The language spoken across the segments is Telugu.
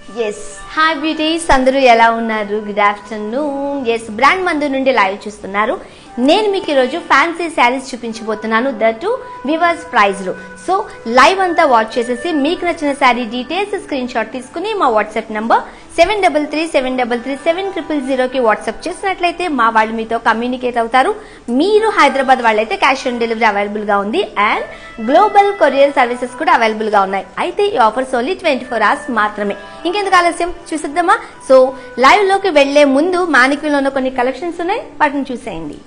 ఎస్ హాయ్ బ్యూటీస్ అందరూ ఎలా ఉన్నారు గుడ్ ఆఫ్టర్నూన్ ఎస్ బ్రాండ్ మందు నుండి లైవ్ చూస్తున్నారు నేను మీకు ఈరోజు ఫ్యాన్సీ శారీస్ చూపించబోతున్నాను ద టు వివర్స్ ప్రైజ్లో సో లైవ్ అంతా వాచ్ చేసేసి మీకు నచ్చిన శారీ డీటెయిల్స్ స్క్రీన్ షాట్ తీసుకుని మా WhatsApp number seven double three seven double three seven triple జీరోకి వాట్సాప్ చేసినట్లయితే మా వాళ్ళు మీతో కమ్యూనికేట్ అవుతారు మీరు హైదరాబాద్ వాళ్ళైతే క్యాష్ ఆన్ డెలివరీ అవైలబుల్ గా ఉంది అండ్ గ్లోబల్ కొరియర్ సర్వీసెస్ కూడా అవైలబుల్ గా ఉన్నాయి అయితే ఈ offers only twenty four hours మాత్రమే ఇంకెందుకు ఆలస్యం చూసిద్దామా సో లైవ్ లోకి వెళ్లే ముందు మానిక్యూలో ఉన్న కొన్ని కలెక్షన్స్ ఉన్నాయి వాటిని చూసేయండి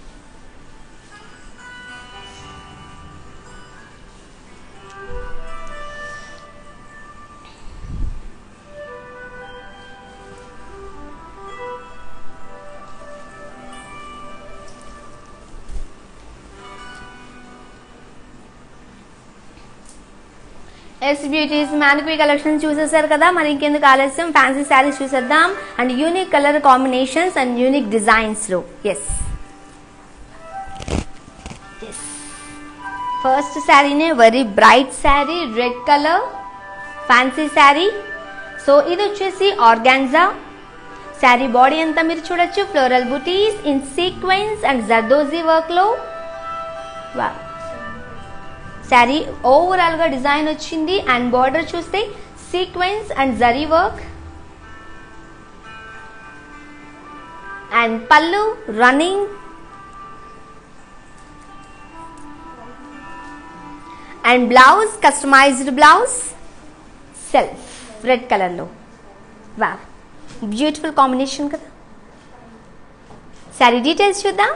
ఎస్ బ్యూటీస్ మ్యానిక్వీ కలెక్షన్ చూసేసారు కదా మరి ఇంకెందుకు ఆలస్యం ఫ్యాన్సీ శారీస్ చూసేద్దాం and unique colour combinations and unique designs లో ఎస్ ఫస్ట్ శారీనే very bright sari red colour fancy sari so ఇది వచ్చేసి ఆర్గాన్జా శారీ బాడీ అంతా మీరు చూడొచ్చు ఫ్లోరల్ బుటీస్ in sequins and zardozi work లో వా శారీ ఓవరాల్ గా డిజైన్ వచ్చింది అండ్ బార్డర్ చూస్తే sequins and zari work and pallu running and blouse customized blouse self red colour లో వా బ్యూటిఫుల్ కాంబినేషన్ కదా శారీ డీటెయిల్స్ చూద్దాం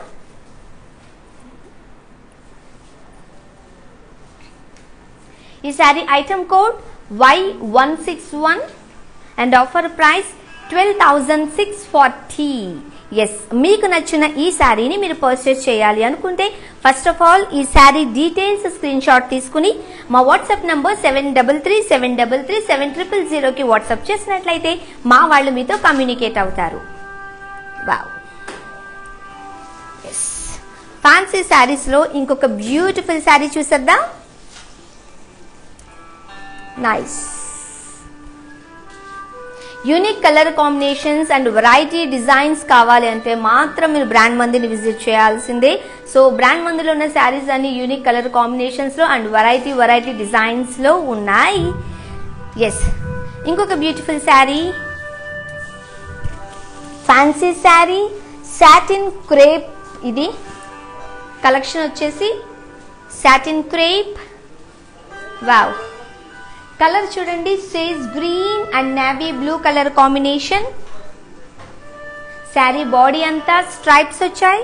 ఈ sari item code Y one six one and offer price twelve thousand six forty yes మీకు నచ్చిన ఈ శారీని మీరు పర్చేస్ చేయాలి అనుకుంటే ఫస్ట్ ఆఫ్ ఆల్ ఈ శారీ డీటెయిల్స్ స్క్రీన్ షాట్ తీసుకుని మా WhatsApp number seven double three seven double three seven triple జీరోకి వాట్సాప్ చేసినట్లయితే మా వాళ్ళు మీతో కమ్యూనికేట్ అవుతారు వావ్ ఎస్ ఫ్యాన్సీ శారీస్లో ఇంకొక బ్యూటిఫుల్ శారీ చూసేద్దాం nice unique colour combinations and variety designs కావాలి అంటే మాత్రం మీరు బ్రాండ్ మందిని విజిట్ చేయాల్సిందే సో బ్రాండ్ మందిలో ఉన్న శారీస్ అన్ని యూనిక్ కలర్ కాంబినేషన్స్ లో అండ్ వెరైటీ వెరైటీ డిజైన్స్ లో ఉన్నాయి ఎస్ ఇంకొక beautiful sari fancy sari satin crepe ఇది కలెక్షన్ వచ్చేసి సాటిన్ క్రేప్ వావ్ కలర్ చూడండి sage green and navy blue colour combination sari body అంతా స్ట్రైప్స్ వచ్చాయి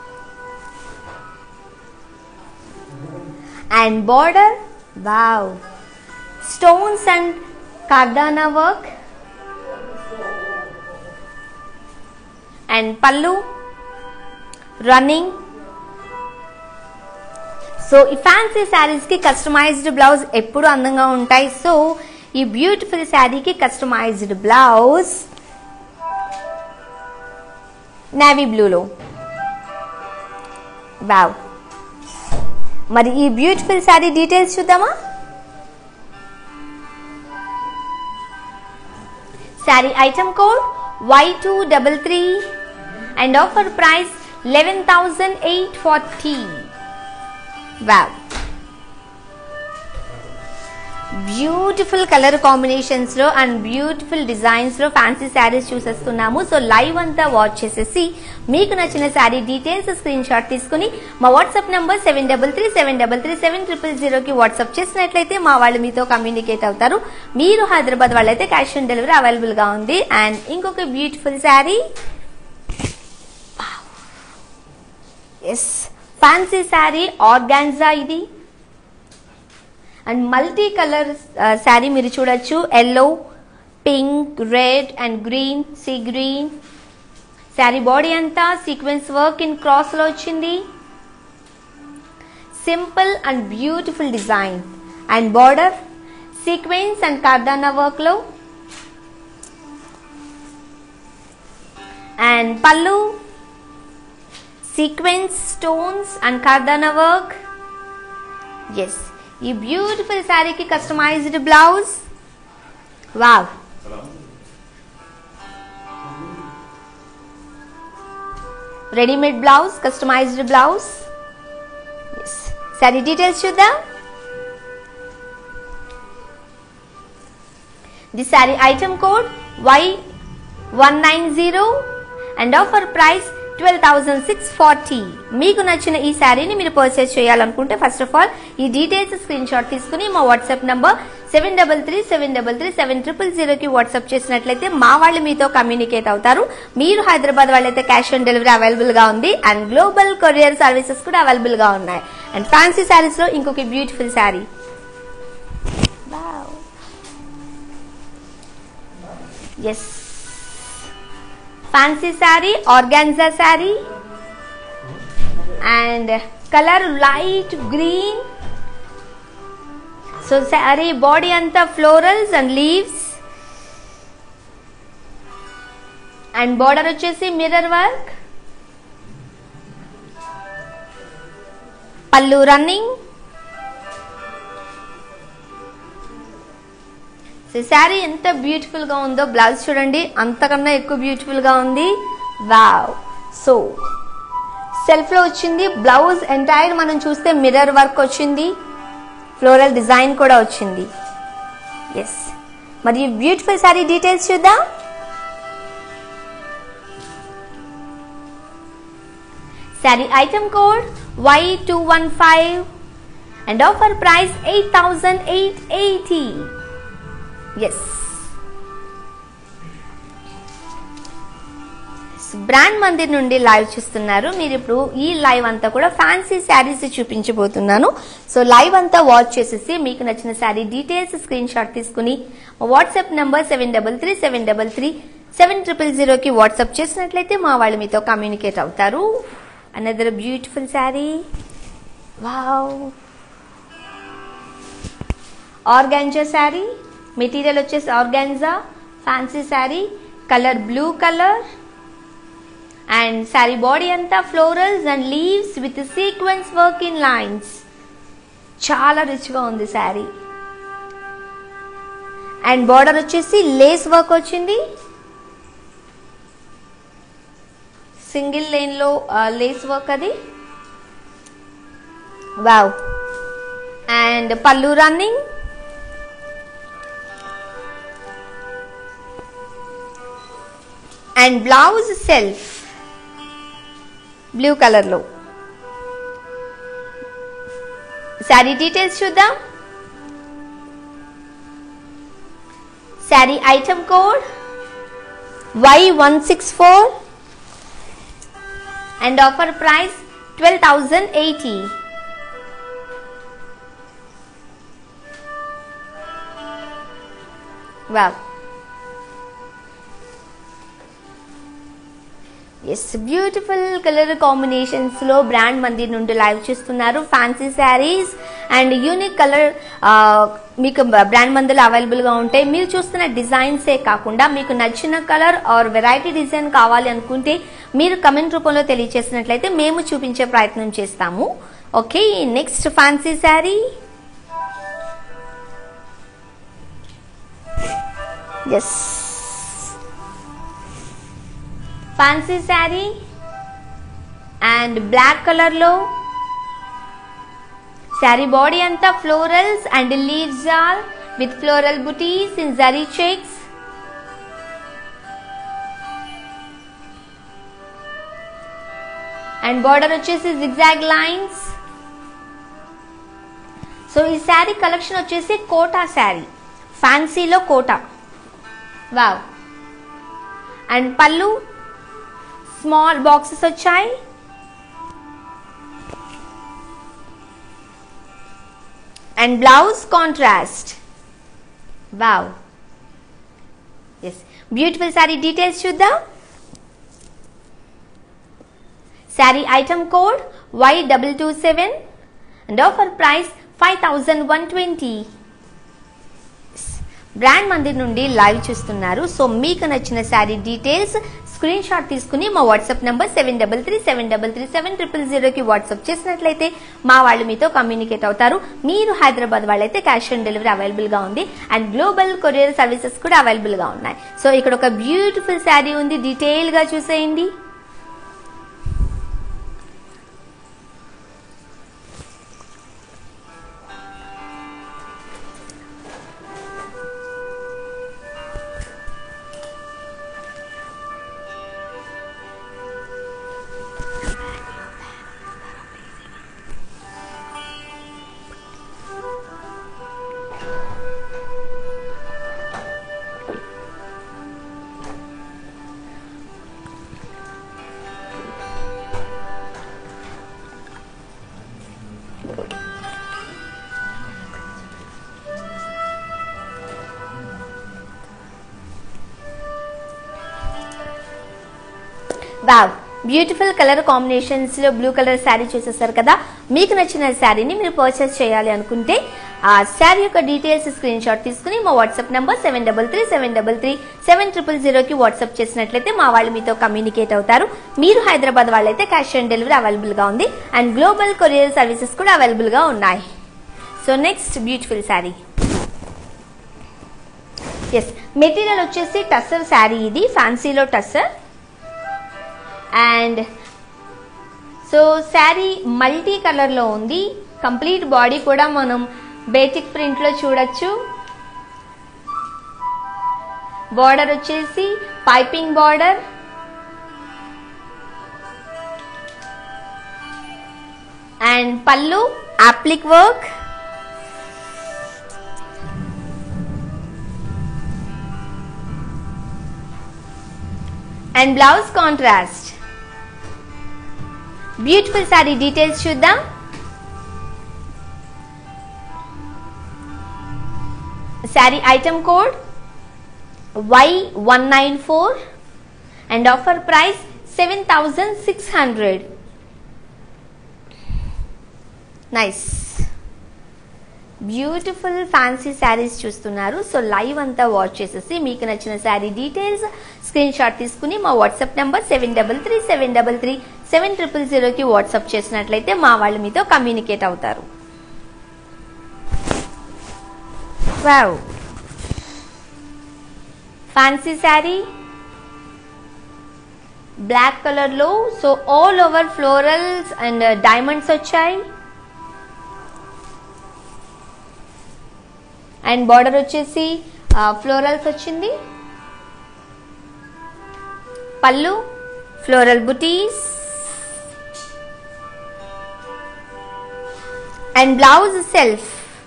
and border wow stones and kardana work and pallu running so ఈ ఫ్యాన్సీ శారీస్ కి కస్టమైజ్డ్ బ్లౌజ్ ఎప్పుడు అందంగా ఉంటాయి సో ఈ బ్యూటిఫుల్ శారీకి కస్టమైజ్డ్ బ్లౌజ్ నావీ బ్లూలో వావ్ మరి ఈ బ్యూటిఫుల్ శారీ డీటెయిల్స్ చూద్దామా sari item code Y two double three and offer price eleven thousand eight forty wow beautiful colour combinations లో అండ్ బ్యూటిఫుల్ డిజైన్స్ లో ఫ్యాన్సీ శారీస్ చూసేస్తున్నాము సో లైవ్ అంతా వాచ్ చేసేసి మీకు నచ్చిన శారీ డీటెయిల్స్ స్క్రీన్ షాట్ తీసుకుని మా WhatsApp number seven double three seven double three seven triple జీరోకి వాట్సాప్ చేసినట్లయితే మా వాళ్ళు మీతో కమ్యూనికేట్ అవుతారు మీరు హైదరాబాద్ వాళ్ళైతే క్యాష్ ఆన్ డెలివరీ అవైలబుల్ గా ఉంది అండ్ ఇంకొక beautiful sari yes fancy sari organza ఇది అండ్ మల్టీ కలర్ శారీ మీరు చూడొచ్చు yellow pink red and green sea green sari body అంతా సీక్వెన్స్ వర్క్ ఇన్ క్రాస్ లో వచ్చింది simple and beautiful design and border sequins and kardana work లో and pallu sequins stones and kardana work yes ఈ బ్యూటిఫుల్ శారీకి customised blouse wow readymade blouse customized blouse sari details చూద్దాం the sari item code Y one nine zero and offer price twelve thousand six forty మీకు నచ్చిన ఈ శారీని మీరు పర్చేస్ చేయాలనుకుంటే ఫస్ట్ ఆఫ్ ఆల్ ఈ డీటెయిల్స్ స్క్రీన్ షాట్ తీసుకుని మా WhatsApp number seven double three seven double three seven triple జీరోకి వాట్సాప్ చేసినట్లయితే మా వాళ్ళు మీతో కమ్యూనికేట్ అవుతారు మీరు హైదరాబాద్ వాళ్ళైతే క్యాష్ ఆన్ డెలివరీ అవైలబుల్ గా ఉంది అండ్ గ్లోబల్ కొరియర్ సర్వీసెస్ కూడా అవైలబుల్ గా ఉన్నాయి అండ్ ఫ్యాన్సీ శారీస్ లో ఇంకొక beautiful sari yes fancy sari organza sari and colour light green so sari body అంతా florals and leaves and border వచ్చేసి మిర్రర్ వర్క్ పళ్ళు రన్నింగ్ సో శారీ ఎంత బ్యూటిఫుల్ గా ఉందో బ్లౌజ్ చూడండి అంతకన్నా ఎక్కువ బ్యూటిఫుల్ గా ఉంది వావ్ సో సెల్ఫ్ లో వచ్చింది బ్లౌజ్ ఎంటైర్ మనం చూస్తే మిర్రర్ వర్క్ వచ్చింది ఫ్లోరల్ డిజైన్ కూడా వచ్చింది ఎస్ మరి బ్యూటిఫుల్ శారీ డీటెయిల్స్ చూద్దాం sari item code Y two one five and offer price eight thousand eight eighty yes Brand Mandir నుండి లైవ్ చూస్తున్నారు మీరు ఇప్పుడు ఈ లైవ్ అంతా కూడా ఫ్యాన్సీ శారీస్ చూపించబోతున్నాను సో లైవ్ అంతా వాచ్ చేసేసి మీకు నచ్చిన శారీ డీటెయిల్స్ స్క్రీన్ షాట్ తీసుకుని WhatsApp number seven double three seven double three seven triple జీరోకి వాట్సాప్ చేసినట్లయితే మా వాళ్ళు మీతో కమ్యూనికేట్ అవుతారు another beautiful sari wow organza sari material వచ్చేసి organza fancy sari colour blue colour and sari body అంతా florals and leaves with sequence work in lines చాలా రిచ్గా ఉంది శారీ అండ్ బార్డర్ వచ్చేసి లేస్ వర్క్ వచ్చింది సింగిల్ లైన్ లో లేస్ వర్క్ అది wow and pallu running and blouse self blue colour లో శారీ డీటెయిల్స్ చూద్దాం sari item code Y one six four and offer price twelve thousand eighty wow yes beautiful colour combinations లో బ్రాండ్ మందిర్ నుండి లైవ్ చేస్తున్నారు fancy saris and unique colour మీకు బ్రాండ్ మందిలో అవైలబుల్ గా ఉంటాయి మీరు చూస్తున్న డిజైన్సే కాకుండా మీకు నచ్చిన కలర్ ఆర్ వెరైటీ డిజైన్ కావాలి అనుకుంటే మీరు కమెంట్ రూపంలో తెలియచేసినట్లయితే మేము చూపించే ప్రయత్నం చేస్తాము okay next fancy sari yes fancy sari and black colour లో శారీ బాడీ అంతా florals and leaves or with floral బుటీస్ in zari checks and border వచ్చేసి జిగ్జాగ్ లైన్స్ సో ఈ శారీ కలెక్షన్ వచ్చేసి కోటా శారీ ఫ్యాన్సీలో Kota wow and pallu small boxes వచ్చాయి and blouse contrast wow yes beautiful sari details చూద్దాం sari item code Y double two seven and offer price five thousand one twenty Brand Mandir నుండి లైవ్ చూస్తున్నారు సో మీకు నచ్చిన శారీ డీటెయిల్స్ స్క్రీన్ షాట్ తీసుకుని మా WhatsApp number seven double three seven double three seven triple జీరోకి వాట్సాప్ చేసినట్లయితే మా వాళ్ళు మీతో కమ్యూనికేట్ అవుతారు మీరు హైదరాబాద్ వాళ్ళైతే క్యాష్ ఆన్ డెలివరీ అవైలబుల్ గా ఉంది అండ్ గ్లోబల్ కొరియర్ సర్వీసెస్ కూడా అవైలబుల్ గా ఉన్నాయి సో ఇక్కడ ఒక బ్యూటిఫుల్ శారీ ఉంది డీటెయిల్ గా చూసేయండి వావ్ బ్యూటిఫుల్ కలర్ కాంబినేషన్స్ లో బ్లూ కలర్ శారీ చూసేసారు కదా మీకు నచ్చిన శారీని మీరు పర్చేస్ చేయాలి అనుకుంటే ఆ శారీ యొక్క డీటెయిల్స్ స్క్రీన్ షాట్ తీసుకుని మా WhatsApp number seven double three seven double three seven triple జీరోకి వాట్సాప్ చేసినట్లయితే మా వాళ్ళు మీతో కమ్యూనికేట్ అవుతారు మీరు హైదరాబాద్ వాళ్ళైతే క్యాష్ ఆన్ డెలివరీ అవైలబుల్ గా ఉంది అండ్ గ్లోబల్ కొరియర్ సర్వీసెస్ కూడా అవైలబుల్ గా ఉన్నాయి so next beautiful sari yes material వచ్చేసి టస్సర్ శారీ ఇది ఫ్యాన్సీలో tussar and so sari multi కలర్లో ఉంది కంప్లీట్ బాడీ కూడా మనం బేటిక్ ప్రింట్లో చూడొచ్చు బార్డర్ వచ్చేసి piping border and pallu applique work and blouse contrast beautiful sari details చూద్దాం sari item code Y one nine four and offer price seven thousand six hundred nice beautiful fancy saris చూస్తున్నారు సో లైవ్ అంతా వాచ్ చేసేసి మీకు నచ్చిన శారీ డీటెయిల్స్ స్క్రీన్ షాట్ తీసుకుని మా WhatsApp number seven double three seven double three seven triple జీరోకి వాట్సాప్ చేసినట్లయితే మా వాళ్ళు మీతో కమ్యూనికేట్ అవుతారు wow fancy sari black colour లో so all over florals and diamonds వచ్చాయి అండ్ బార్డర్ వచ్చేసి ఫ్లోరల్స్ వచ్చింది పళ్ళు ఫ్లోరల్ బుటీస్ and blouse self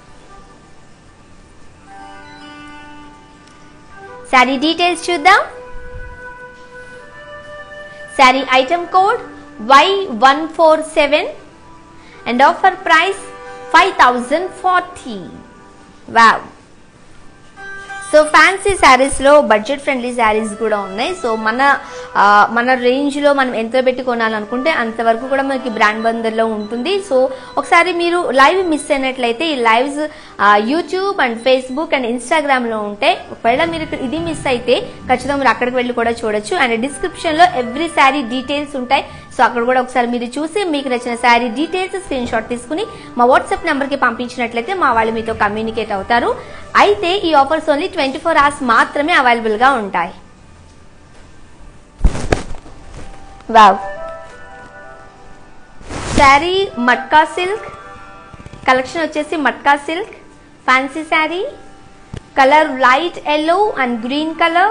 sari details చూద్దాం sari item code Y one four seven and offer price five thousand forty wow so fancy saris లో బడ్జెట్ ఫ్రెండ్లీ శారీస్ కూడా ఉన్నాయి సో మన ఆ, మన రేంజ్ లో మనం ఎంత పెట్టి కొనాలనుకుంటే అంతవరకు కూడా మనకి బ్రాండ్ బందర్లో ఉంటుంది సో ఒకసారి మీరు లైవ్ మిస్ అయినట్లయితే ఈ lives YouTube and Facebook and Instagram లో ఉంటాయి ఒకవేళ మీరు ఇక్కడ ఇది మిస్ అయితే ఖచ్చితంగా మీరు అక్కడికి వెళ్ళి కూడా చూడొచ్చు అండ్ డిస్క్రిప్షన్ లో ఎవ్రీ శారీ డీటెయిల్స్ ఉంటాయి సో అక్కడ కూడా ఒకసారి మీరు చూసి మీకు నచ్చిన శారీ డీటెయిల్స్ స్క్రీన్ షాట్ తీసుకుని మా వాట్సాప్ నెంబర్ కి పంపించినట్లయితే మా వాళ్ళు మీతో కమ్యూనికేట్ అవుతారు అయితే ఈ offers only twenty four hours మాత్రమే అవైలబుల్ గా ఉంటాయి wow sari matka silk collection వచ్చేసి matka silk fancy sari colour light yellow and green colour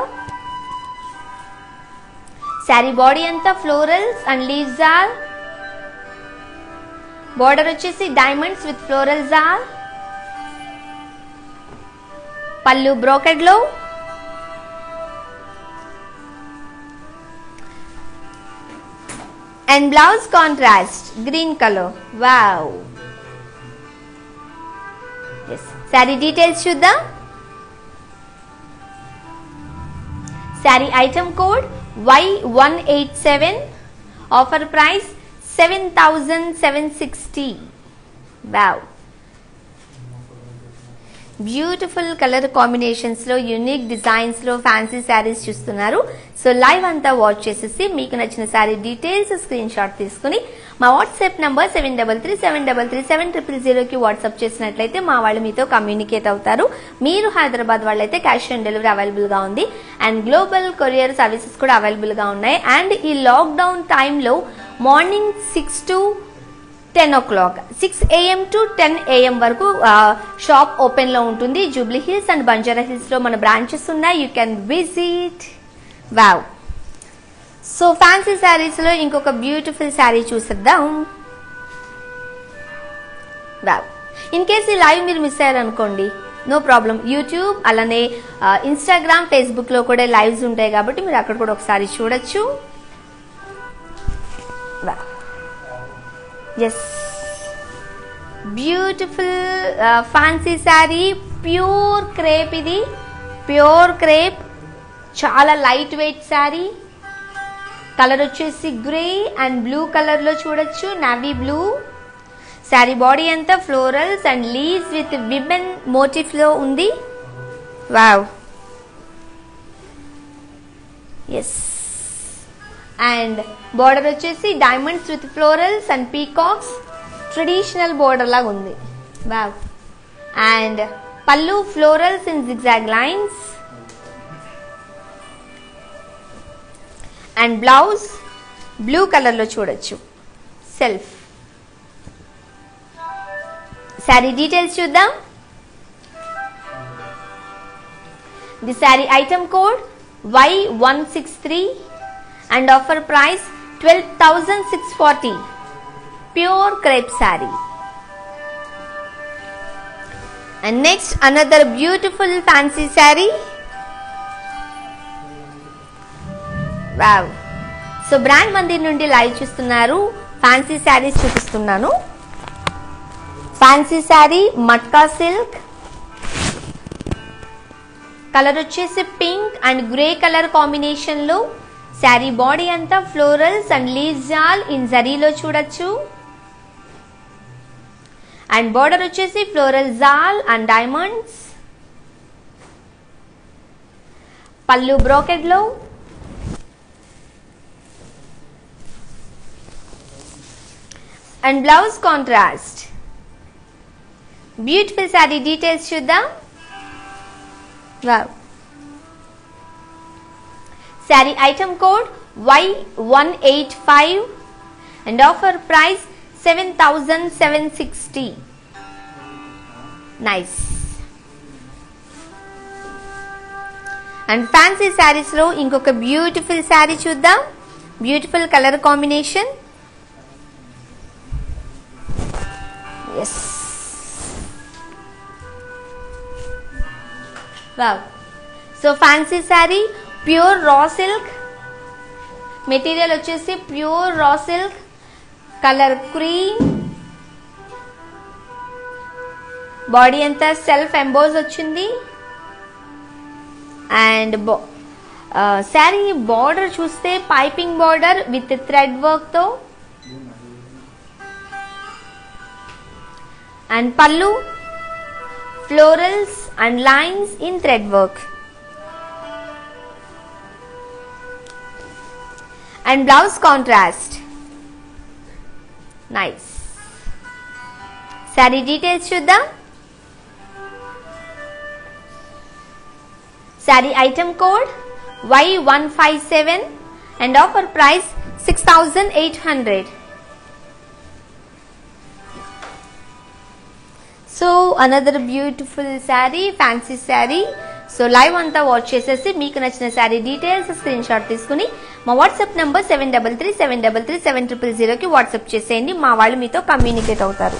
sari body అంతా florals and leaves or border వచ్చేసి diamonds with florals or pallu brocade లో and blouse contrast green colour wow sari details చూద్దాం sari item code Y one eight seven offer price seven thousand seven sixty wow beautiful colour combinations లో యూనిక్ డిజైన్స్ లో ఫ్యాన్సీ శారీస్ చూస్తున్నారు సో లైవ్ అంతా వాచ్ చేసేసి మీకు నచ్చిన శారీ డీటెయిల్స్ స్క్రీన్ షాట్ తీసుకుని మా WhatsApp number seven double three seven double three seven triple జీరోకి వాట్సాప్ చేసినట్లయితే మా వాళ్ళు మీతో కమ్యూనికేట్ అవుతారు మీరు హైదరాబాద్ వాళ్ళైతే క్యాష్ ఆన్ డెలివరీ అవైలబుల్ గా ఉంది అండ్ గ్లోబల్ కొరియర్ సర్వీసెస్ కూడా అవైలబుల్ గా ఉన్నాయి అండ్ ఈ లాక్డౌన్ టైంలో morning six to ten o'clock six AM to ten AM వరకు షాప్ ఓపెన్ లో ఉంటుంది జూబ్లీ హిల్స్ అండ్ బంజారా హిల్స్ లో మన బ్రాంచెస్ ఉన్నాయి you can visit wow so fancy saris లో ఇంకొక బ్యూటిఫుల్ శారీ చూసేద్దాం వావ్ ఇన్ కేస్ ఈ లైవ్ మీరు మిస్ అయ్యారనుకోండి నో ప్రాబ్లం యూట్యూబ్ అలానే ఇన్స్టాగ్రామ్ ఫేస్బుక్ లో కూడా లైవ్స్ ఉంటాయి కాబట్టి మీరు అక్కడ కూడా ఒకసారి చూడొచ్చు wow yes beautiful fancy sari pure crepe ఇది ప్యూర్ క్రేప్ చాలా లైట్ వెయిట్ శారీ కలర్ వచ్చేసి గ్రే అండ్ బ్లూ కలర్లో చూడొచ్చు నావీ బ్లూ శారీ బాడీ అంతా florals and leaves with women మోటిఫ్లో ఉంది వావ్ ఎస్ అండ్ బార్డర్ వచ్చేసి diamonds with florals and peacocks traditional border లాగా ఉంది wow and pallu florals in zigzag lines and blouse blue కలర్లో చూడొచ్చు సెల్ఫ్ శారీ డీటెయిల్స్ చూద్దాం the sari item code Y one six three and offer price twelve thousand six forty pure crepe sari and next another beautiful fancy sari wow so brand Mandir నుండి లైవ్ చూస్తున్నారు ఫ్యాన్సీ శారీస్ చూపిస్తున్నాను fancy sari matka silk colour వచ్చేసి pink and grey colour combination లో శారీ బాడీ అంతా florals and leaves jaal in జరీలో చూడొచ్చు అండ్ బార్డర్ వచ్చేసి floral jaal and diamonds pallu brocade లో and blouse contrast beautiful sari details చూద్దాం wow sari item code Y one eight five and offer price seven thousand seven sixty nice and fancy saris లో ఇంకొక బ్యూటిఫుల్ శారీ చూద్దాం beautiful colour combination yes wow so fancy sari pure raw silk material వచ్చేసి pure raw silk colour cream body అంతా సెల్ఫ్ ఎంబోజ్ వచ్చింది అండ్ శారీ బార్డర్ చూస్తే పైపింగ్ బార్డర్ విత్ థ్రెడ్ వర్క్తో and pallu florals and lines in thread work and blouse contrast nice sari details చూద్దాం sari item code Y one five seven and offer price six thousand eight hundred so another beautiful sari fancy sari so live అంతా వాచ్ చేసేసి మీకు నచ్చిన శారీ డీటెయిల్స్ స్క్రీన్ షాట్ తీసుకుని మా WhatsApp number seven double three seven double three seven triple జీరోకి వాట్సాప్ చేసేయండి మా వాళ్ళు మీతో కమ్యూనికేట్ అవుతారు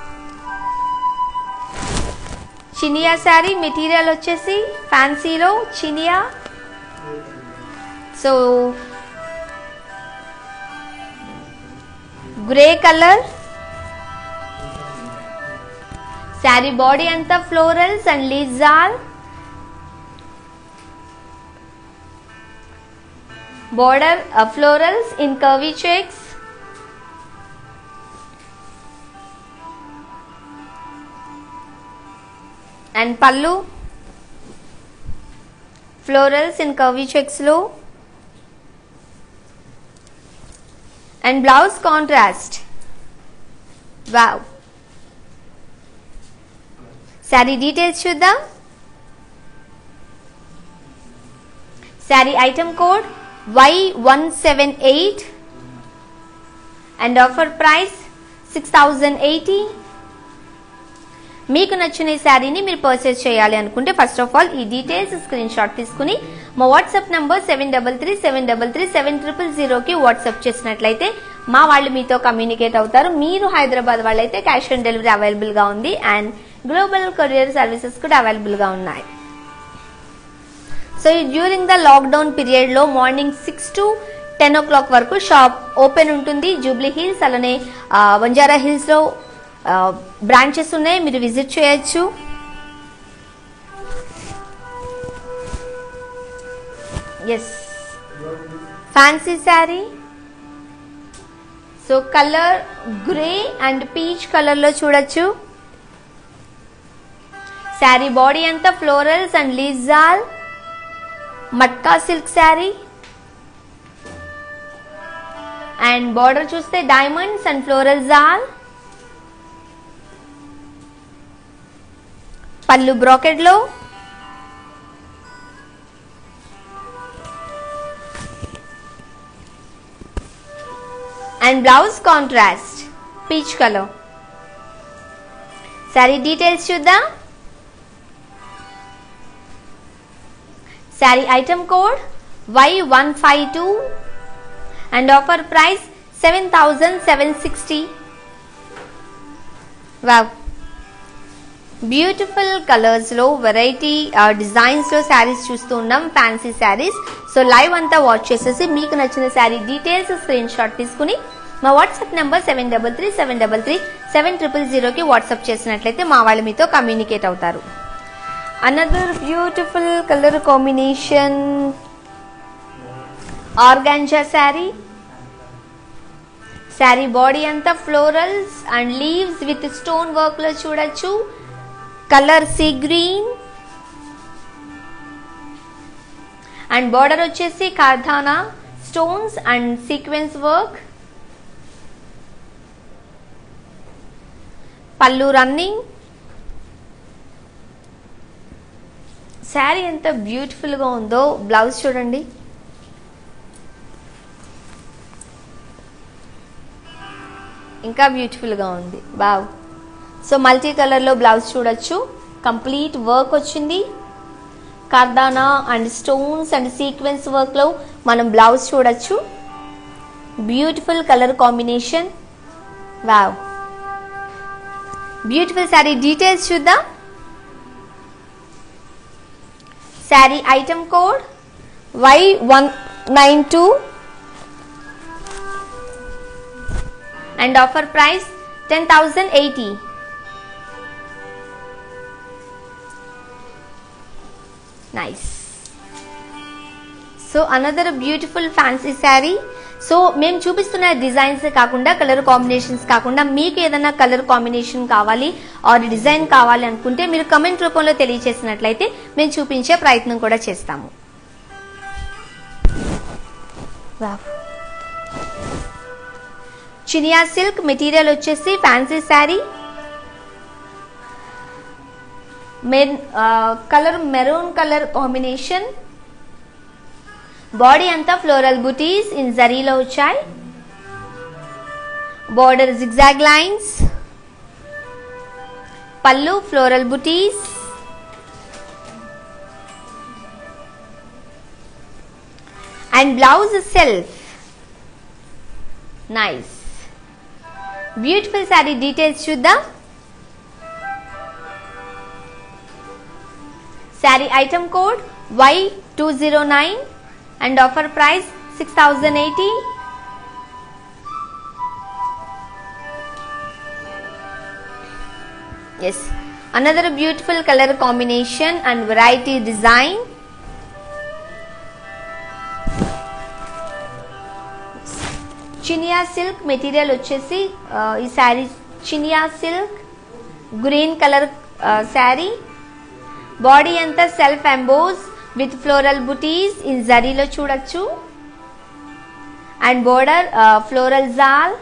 చినియా శారీ మెటీరియల్ వచ్చేసి ఫ్యాన్సీలో chiniya so grey colour sari body అంతా florals and leaves or border uh, florals in curvy checks and pallu florals in curvy checks low and blouse contrast wow sari details చూద్దాం sari item code Y one seven eight and offer price six thousand eighty మీకు నచ్చిన ఈ శారీని మీరు పర్చేస్ చేయాలి అనుకుంటే ఫస్ట్ ఆఫ్ ఆల్ ఈ డీటెయిల్స్ స్క్రీన్ షాట్ తీసుకుని మా WhatsApp number seven double three seven double three seven triple జీరోకి వాట్సాప్ చేసినట్లయితే మా వాళ్ళు మీతో కమ్యూనికేట్ అవుతారు మీరు హైదరాబాద్ వాళ్ళైతే క్యాష్ ఆన్ డెలివరీ అవైలబుల్ గా ఉంది అండ్ గ్లోబల్ కొరియర్ సర్వీసెస్ కూడా అవైలబుల్ గా ఉన్నాయి so during the lockdown period లో morning six to ten o'clock వరకు షాప్ ఓపెన్ ఉంటుంది జూబ్లీ హిల్స్ అలానే ఆ, బంజారా హిల్స్ లో బ్రాంచెస్ ఉన్నాయి మీరు విజిట్ చేయొచ్చు yes fancy sari so colour grey and peach కలర్లో చూడొచ్చు శారీ బాడీ అంతా florals and leaves all matka silk sari and border చూస్తే diamonds and floral jaal pallu bracket లో and blouse contrast peach colour sari details చూద్దాం sari item code Y one five two and offer price seven thousand seven sixty wow beautiful కలర్స్లో వెరైటీ డిజైన్స్లో శారీస్ చూస్తూ ఉన్నాం ఫ్యాన్సీ శారీస్ సో లైవ్ అంతా వాచ్ చేసేసి మీకు నచ్చిన శారీ డీటెయిల్స్ స్క్రీన్ షాట్ తీసుకుని మా WhatsApp number seven double three seven double three seven triple జీరోకి వాట్సాప్ చేసినట్లయితే మా వాళ్ళు మీతో కమ్యూనికేట్ అవుతారు another beautiful colour combination organza sari sari body అంతా florals and leaves with stone work లో చూడొచ్చు colour sea green and border వచ్చేసి kardana stones and sequence work పళ్ళు రన్నింగ్ శారీ ఎంత బ్యూటిఫుల్గా ఉందో బ్లౌజ్ చూడండి ఇంకా బ్యూటిఫుల్గా ఉంది బావ్ సో మల్టీ కలర్లో బ్లౌజ్ చూడొచ్చు కంప్లీట్ వర్క్ వచ్చింది kardana and stones and sequence వర్క్లో మనం బ్లౌజ్ చూడొచ్చు beautiful colour combination wow beautiful sari details చూద్దాం sari item code Y one nine two and offer price 10080 nice so another beautiful fancy sari so మేము చూపిస్తున్న డిజైన్స్ కాకుండా కలర్ కాంబినేషన్స్ కాకుండా మీకు ఏదైనా కలర్ కాంబినేషన్ కావాలి ఆర్ డిజైన్ కావాలి అనుకుంటే మీరు కమెంట్ రూపంలో తెలియచేసినట్లయితే మేము చూపించే ప్రయత్నం కూడా చేస్తాము వావ్ చినియా సిల్క్ మెటీరియల్ వచ్చేసి fancy sari main colour maroon colour combination body అంతా ఫ్లోరల్ బుటీస్ ఇన్ జరీలో వచ్చాయి border zigzag lines pallu floral బుటీస్ and blouse self nice beautiful sari details చూద్దాం sari item code Y two zero nine and offer price six thousand eighty yes another beautiful colour combination and variety design chiniya silk material వచ్చేసి ఆ, ఈ sari chiniya silk green colour sari body అంతా సెల్ఫ్ ఎంబోస్ విత్ ఫ్లోరల్ బుటీస్ ఇన్ జరీలో చూడొచ్చు and border floral jaal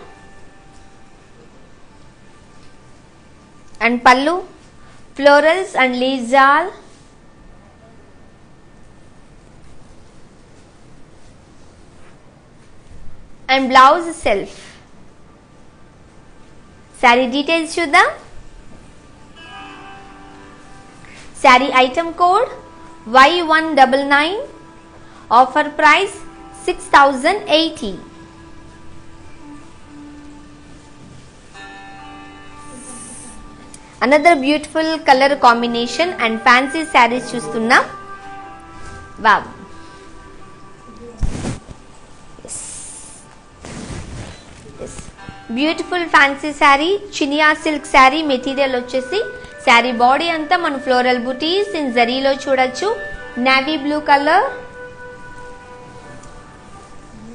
and pallu florals and leaf jaal and blouse self sari details చూద్దాం sari item code Y one double nine offer price six thousand eighty another beautiful colour combination and fancy saris చూస్తున్నాం wow beautiful fancy sari chiniya silk sari material వచ్చేసి శారీ బాడీ అంతా మన ఫ్లోరల్ బుటీస్ ఇన్ జరీలో చూడొచ్చు navy blue colour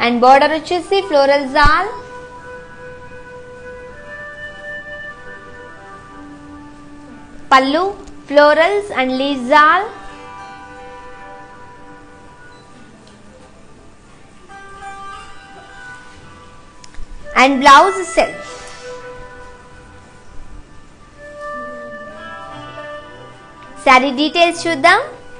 and border వచ్చేసి floral jaal pallu florals and leaf jaal and blouse self sari details చూద్దాం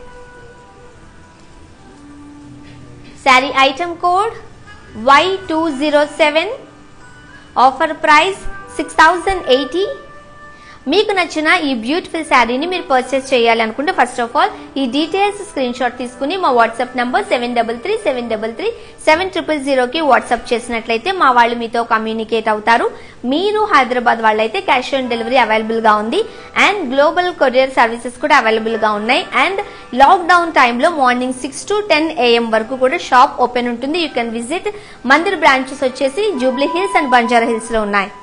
sari item code Y two zero seven offer price six thousand eighty మీకు నచ్చిన ఈ బ్యూటిఫుల్ శారీని మీరు పర్చేస్ చేయాలి అనుకుంటే ఫస్ట్ ఆఫ్ ఆల్ ఈ డీటెయిల్స్ స్క్రీన్ షాట్ తీసుకుని మా WhatsApp number seven double three seven double three seven triple జీరోకి వాట్సాప్ చేసినట్లయితే మా వాళ్ళు మీతో కమ్యూనికేట్ అవుతారు మీరు హైదరాబాద్ వాళ్ళైతే క్యాష్ ఆన్ డెలివరీ అవైలబుల్ గా ఉంది అండ్ గ్లోబల్ కొరియర్ సర్వీసెస్ కూడా అవైలబుల్ గా ఉన్నాయి అండ్ లాక్డౌన్ టైంలో morning six to ten AM వరకు కూడా షాప్ ఓపెన్ ఉంటుంది you can visit Mandir branches వచ్చేసి జూబ్లీ హిల్స్ అండ్ బంజారా హిల్స్ లో ఉన్నాయి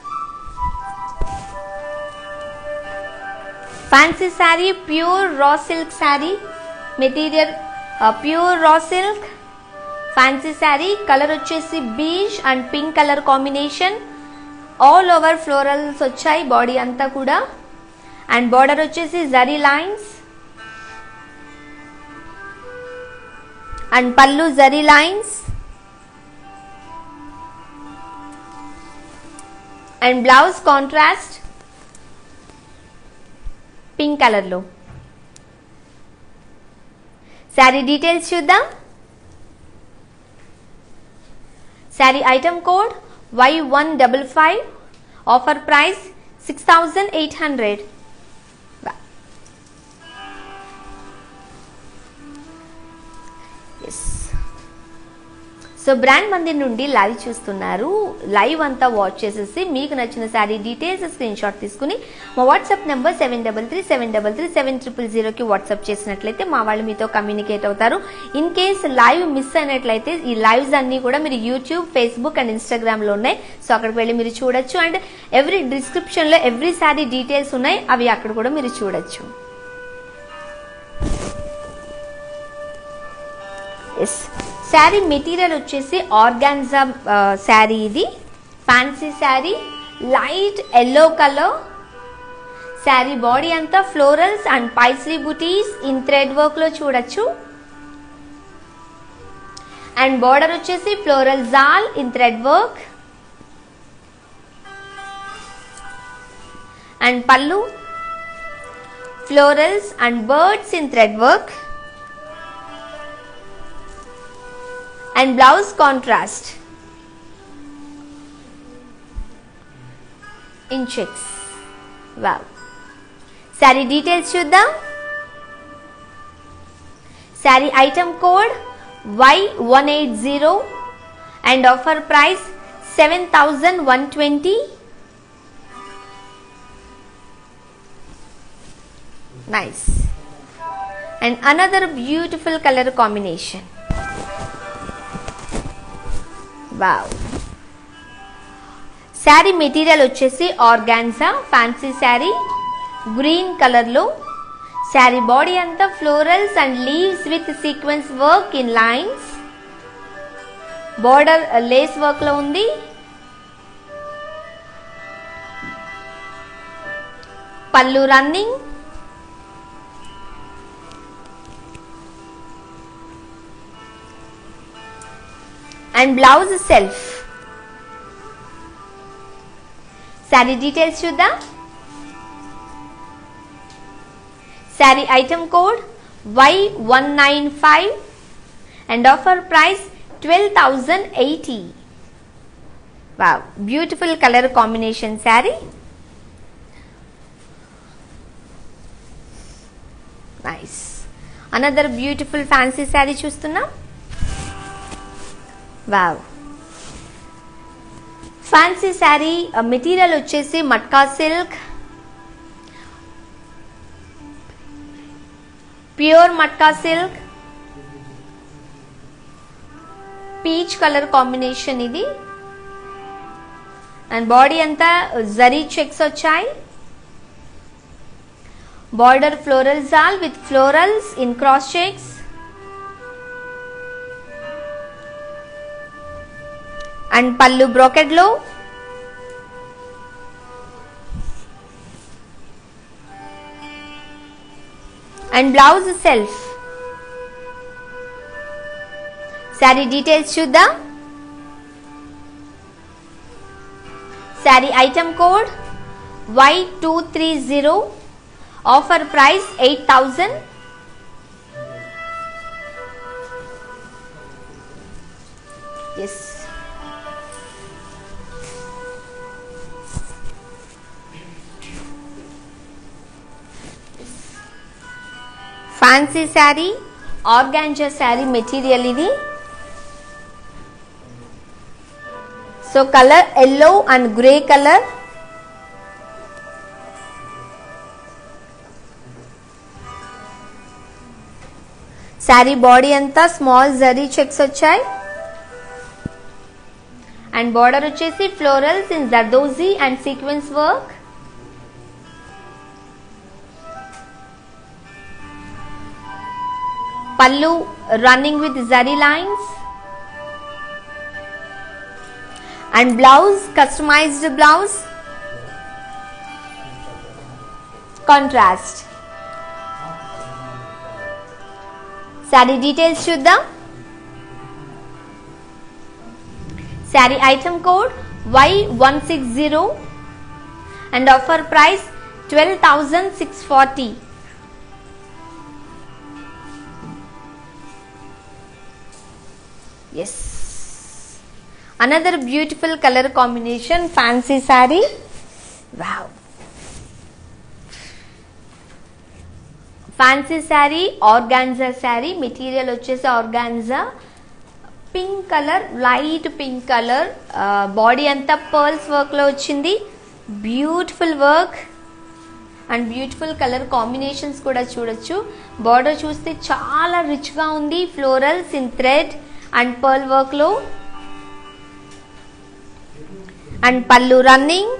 fancy sari pure raw silk sari material pure raw silk fancy sari colour వచ్చేసి peach and pink colour combination all over florals వచ్చాయి బాడీ అంతా కూడా అండ్ బార్డర్ వచ్చేసి zari lines and pallu zari lines and blouse contrast pink కలర్లో శారీ డీటెయిల్స్ చూద్దాం sari item code Y one double five offer price six thousand eight hundred so brand Mandir నుండి లైవ్ చూస్తున్నారు లైవ్ అంతా వాచ్ చేసేసి మీకు నచ్చిన శారీ డీటెయిల్స్ స్క్రీన్ షాట్ తీసుకుని మా WhatsApp number seven double three seven double three seven triple జీరోకి వాట్సాప్ చేసినట్లయితే మా వాళ్ళు మీతో కమ్యూనికేట్ అవుతారు ఇన్ కేస్ లైవ్ మిస్ అయినట్లయితే ఈ లైవ్స్ అన్ని కూడా మీరు యూట్యూబ్ ఫేస్బుక్ అండ్ ఇన్స్టాగ్రామ్ లో ఉన్నాయి సో అక్కడికి వెళ్ళి మీరు చూడొచ్చు అండ్ ఎవ్రీ డిస్క్రిప్షన్ లో ఎవ్రీ శారీ డీటెయిల్స్ ఉన్నాయి అవి అక్కడ కూడా మీరు చూడొచ్చు ఎస్ శారీ మెటీరియల్ వచ్చేసి ఆర్గాన్జా శారీ ఇది fancy sari light yellow colour sari body అంతా florals and paisley butis in thread work లో చూడొచ్చు అండ్ బార్డర్ వచ్చేసి floral jaal in thread work and pallu florals and birds in thread work and blouse contrast in checks wow sari details చూద్దాం sari item code Y one eight zero and offer price seven thousand one twenty nice and another beautiful colour combination wow sari material వచ్చేసి ఆర్గాన్జా ఫ్యాన్సీ శారీ గ్రీన్ కలర్లో శారీ బాడీ అంతా florals and leaves with sequence work in lines border lace work లో ఉంది pallu running and blouse self sari details చూద్దాం sari item code Y one nine five and offer price twelve thousand eighty wow beautiful colour combination sari nice another beautiful fancy sari చూస్తున్నాం వావ్ ఫ్యాన్సీ శారీ మెటీరియల్ వచ్చేసి matka silk pure matka silk peach colour combination ఇది అండ్ బాడీ అంతా జరీ చెక్స్ వచ్చాయి border floral jaal with florals in cross checks and pallu బ్రోకెడ్లో and blouse self sari details చూద్దాం sari item code Y two three zero offer price eight thousand yes fancy sari organza sari material ఇది so colour yellow and grey colour sari body అంతా స్మాల్ జరీ చెక్స్ వచ్చాయి అండ్ బార్డర్ వచ్చేసి florals in zardozi and sequence work pallu running with zari lines and blouse customized blouse contrast sari details చూద్దాం sari item code Y one six zero and offer price twelve thousand six forty yes another beautiful colour combination fancy sari wow fancy sari organza sari material వచ్చేసి organza pink colour light pink colour body అంతా పర్ల్స్ వర్క్లో వచ్చింది beautiful work and beautiful colour combinations కూడా చూడొచ్చు బార్డర్ చూస్తే చాలా రిచ్గా ఉంది florals in thread and pearl వర్క్లో అండ్ పళ్ళు రన్నింగ్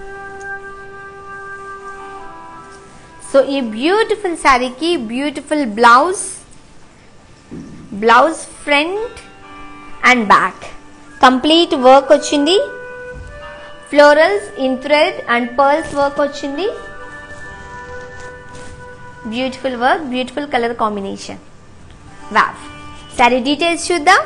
సో ఈ బ్యూటిఫుల్ శారీకి beautiful blouse blouse front and back complete work వచ్చింది florals in thread and pearls work వచ్చింది beautiful work beautiful colour combination wow sari details చూద్దాం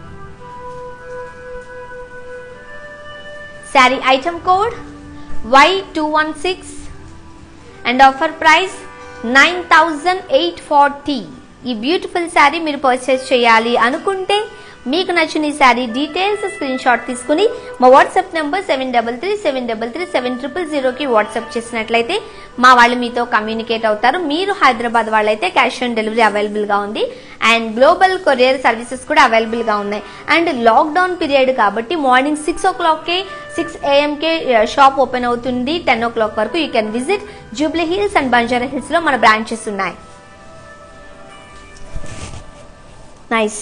sari item code Y two one six and offer price nine thousand eight forty ఈ బ్యూటిఫుల్ శారీ మీరు పర్చేస్ చేయాలి అనుకుంటే మీకు నచ్చిన ఈ శారీ డీటెయిల్స్ స్క్రీన్ షాట్ తీసుకుని మా WhatsApp number seven double three seven double three seven triple జీరోకి వాట్సాప్ చేసినట్లయితే మా వాళ్ళు మీతో కమ్యూనికేట్ అవుతారు మీరు హైదరాబాద్ వాళ్ళైతే క్యాష్ ఆన్ డెలివరీ అవైలబుల్గా ఉంది అండ్ గ్లోబల్ కొరియర్ సర్వీసెస్ కూడా అవైలబుల్గా ఉన్నాయి అండ్ లాక్డౌన్ పీరియడ్ కాబట్టి మార్నింగ్ సిక్స్ ఓ క్లాక్కే సిక్స్ ఏఎంకే షాప్ ఓపెన్ అవుతుంది టెన్ ఓ క్లాక్ వరకు you can visit Jubilee Hills and Banjara హిల్స్లో మన బ్రాంచెస్ ఉన్నాయి nice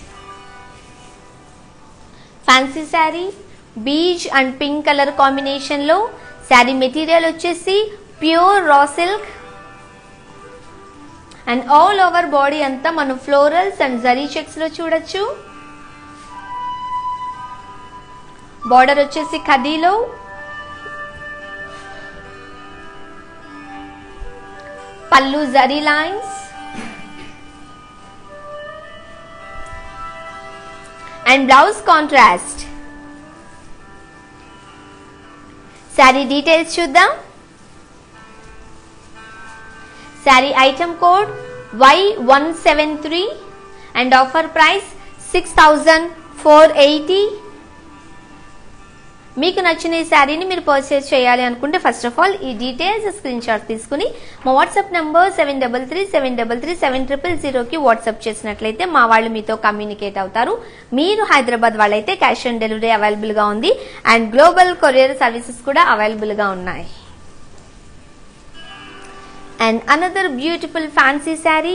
fancy sari beige and pink colour కాంబినేషన్లో శారీ మెటీరియల్ వచ్చేసి pure raw silk and all over body అంతా మనం ఫ్లోరల్స్ అండ్ జరీ చెక్స్ లో చూడొచ్చు బార్డర్ వచ్చేసి ఖదీలో pallu zari lines and blouse contrast sari details చూద్దాం sari item code Y one seven three and offer price six thousand four eighty మీకు నచ్చిన ఈ శారీని మీరు పర్చేస్ చేయాలి అనుకుంటే ఫస్ట్ ఆఫ్ ఆల్ ఈ డీటెయిల్స్ స్క్రీన్ షాట్ తీసుకుని మా WhatsApp number seven double three seven double three seven triple జీరోకి వాట్సాప్ చేసినట్లయితే మా వాళ్ళు మీతో కమ్యూనికేట్ అవుతారు మీరు హైదరాబాద్ వాళ్ళైతే క్యాష్ ఆన్ డెలివరీ అవైలబుల్గా ఉంది అండ్ గ్లోబల్ కొరియర్ సర్వీసెస్ కూడా అవైలబుల్గా ఉన్నాయి and another beautiful fancy sari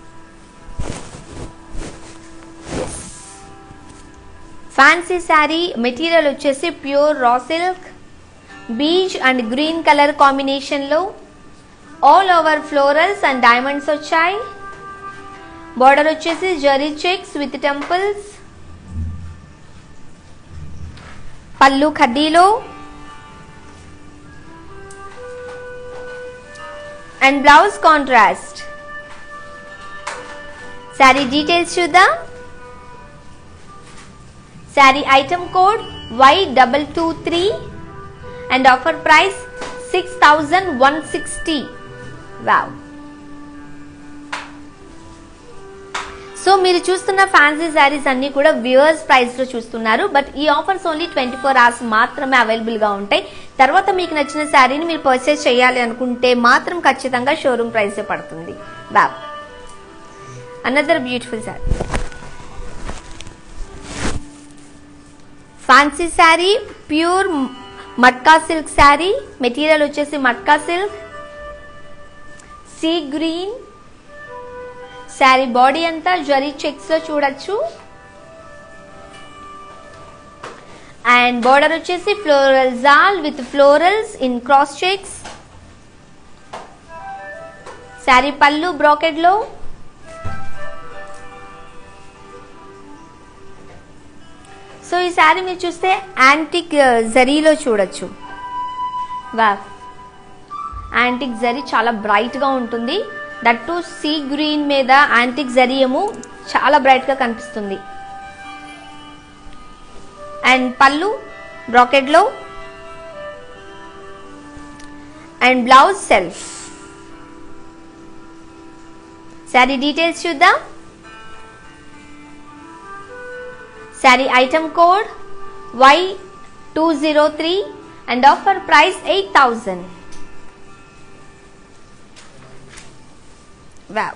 fancy sari material వచ్చేసి pure raw silk peach and green colour కాంబినేషన్లో all over florals and diamonds వచ్చాయి బార్డర్ వచ్చేసి zari checks with temples pallu ఖడ్డీలో and blouse contrast sari details చూద్దాం sari item code Y double two three and offer price six thousand one sixty wow so మీరు చూస్తున్న ఫ్యాన్సీ శారీస్ అన్ని కూడా వ్యూవర్స్ ప్రైస్ లో చూస్తున్నారు బట్ ఈ offers only twenty four hours మాత్రమే అవైలబుల్ గా ఉంటాయి తర్వాత మీకు నచ్చిన శారీని మీరు పర్చేస్ చేయాలి అనుకుంటే మాత్రం ఖచ్చితంగా షోరూమ్ ప్రైస్ పడుతుంది wow another beautiful sari fancy sari pure matka silk sari material వచ్చేసి matka silk sea green sari body అంతా జరీ చెక్స్ లో చూడొచ్చు అండ్ బార్డర్ వచ్చేసి floral jaal with florals in cross checks sari pallu bracket లో సో ఈ శారీ మీరు చూస్తే యాంటిక్ జరీలో చూడొచ్చు వా యాంటిక్ జరీ చాలా బ్రైట్ గా ఉంటుంది దట్ టు సీ గ్రీన్ మీద యాంటిక్ జరీ ఏమో చాలా బ్రైట్ గా కనిపిస్తుంది అండ్ పళ్ళు బ్రాకెట్ లో and blouse self sari details చూద్దాం sari item code Y two zero three and offer price eight thousand wow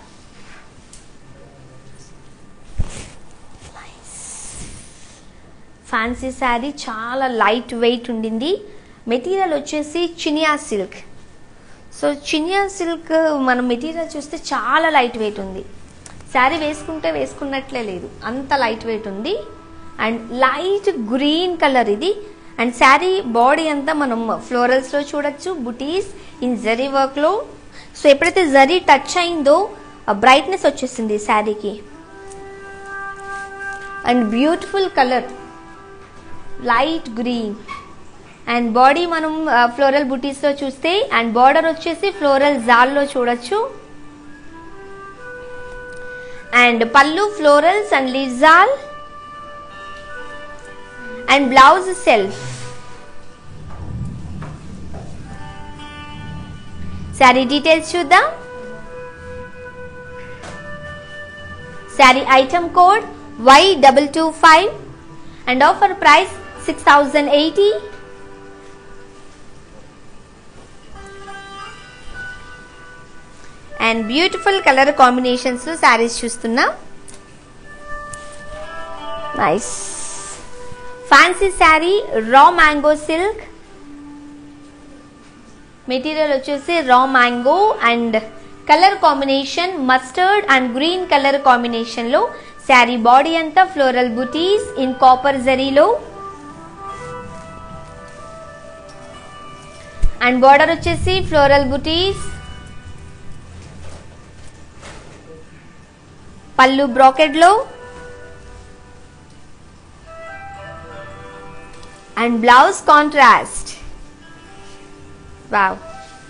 fancy sari చాలా లైట్ వెయిట్ ఉండింది మెటీరియల్ వచ్చేసి chiniya silk so chiniya silk మనం మెటీరియల్ చూస్తే చాలా లైట్ వెయిట్ ఉంది శారీ వేసుకుంటే వేసుకున్నట్లే లేదు అంత లైట్ వెయిట్ ఉంది అండ్ లైట్ గ్రీన్ కలర్ ఇది అండ్ శారీ బాడీ అంతా మనం ఫ్లోరల్స్లో చూడొచ్చు బుటీస్ ఇన్ జరీ వర్క్లో సో ఎప్పుడైతే జరీ టచ్ అయిందో బ్రైట్నెస్ వచ్చేసింది శారీకి and beautiful colour light green and body మనం ఫ్లోరల్ బుటీస్లో చూస్తే అండ్ బార్డర్ వచ్చేసి ఫ్లోరల్ జాల్లో చూడొచ్చు అండ్ పళ్ళు ఫ్లోరల్స్ అండ్ లిజాల్ and blouse self sari details చూద్దాం sari item code Y double two five and offer price six thousand eighty and beautiful colour combinations saris చూస్తున్నాం nice fancy sari raw mango silk material వచ్చేసి raw mango and colour combination mustard and green colour combination లో శారీ బాడీ అంతా ఫ్లోరల్ బుటీస్ ఇన్ కాపర్ జరీలో అండ్ బార్డర్ వచ్చేసి ఫ్లోరల్ బుటీస్ పళ్ళు బ్రాకెట్ లో and blouse contrast wow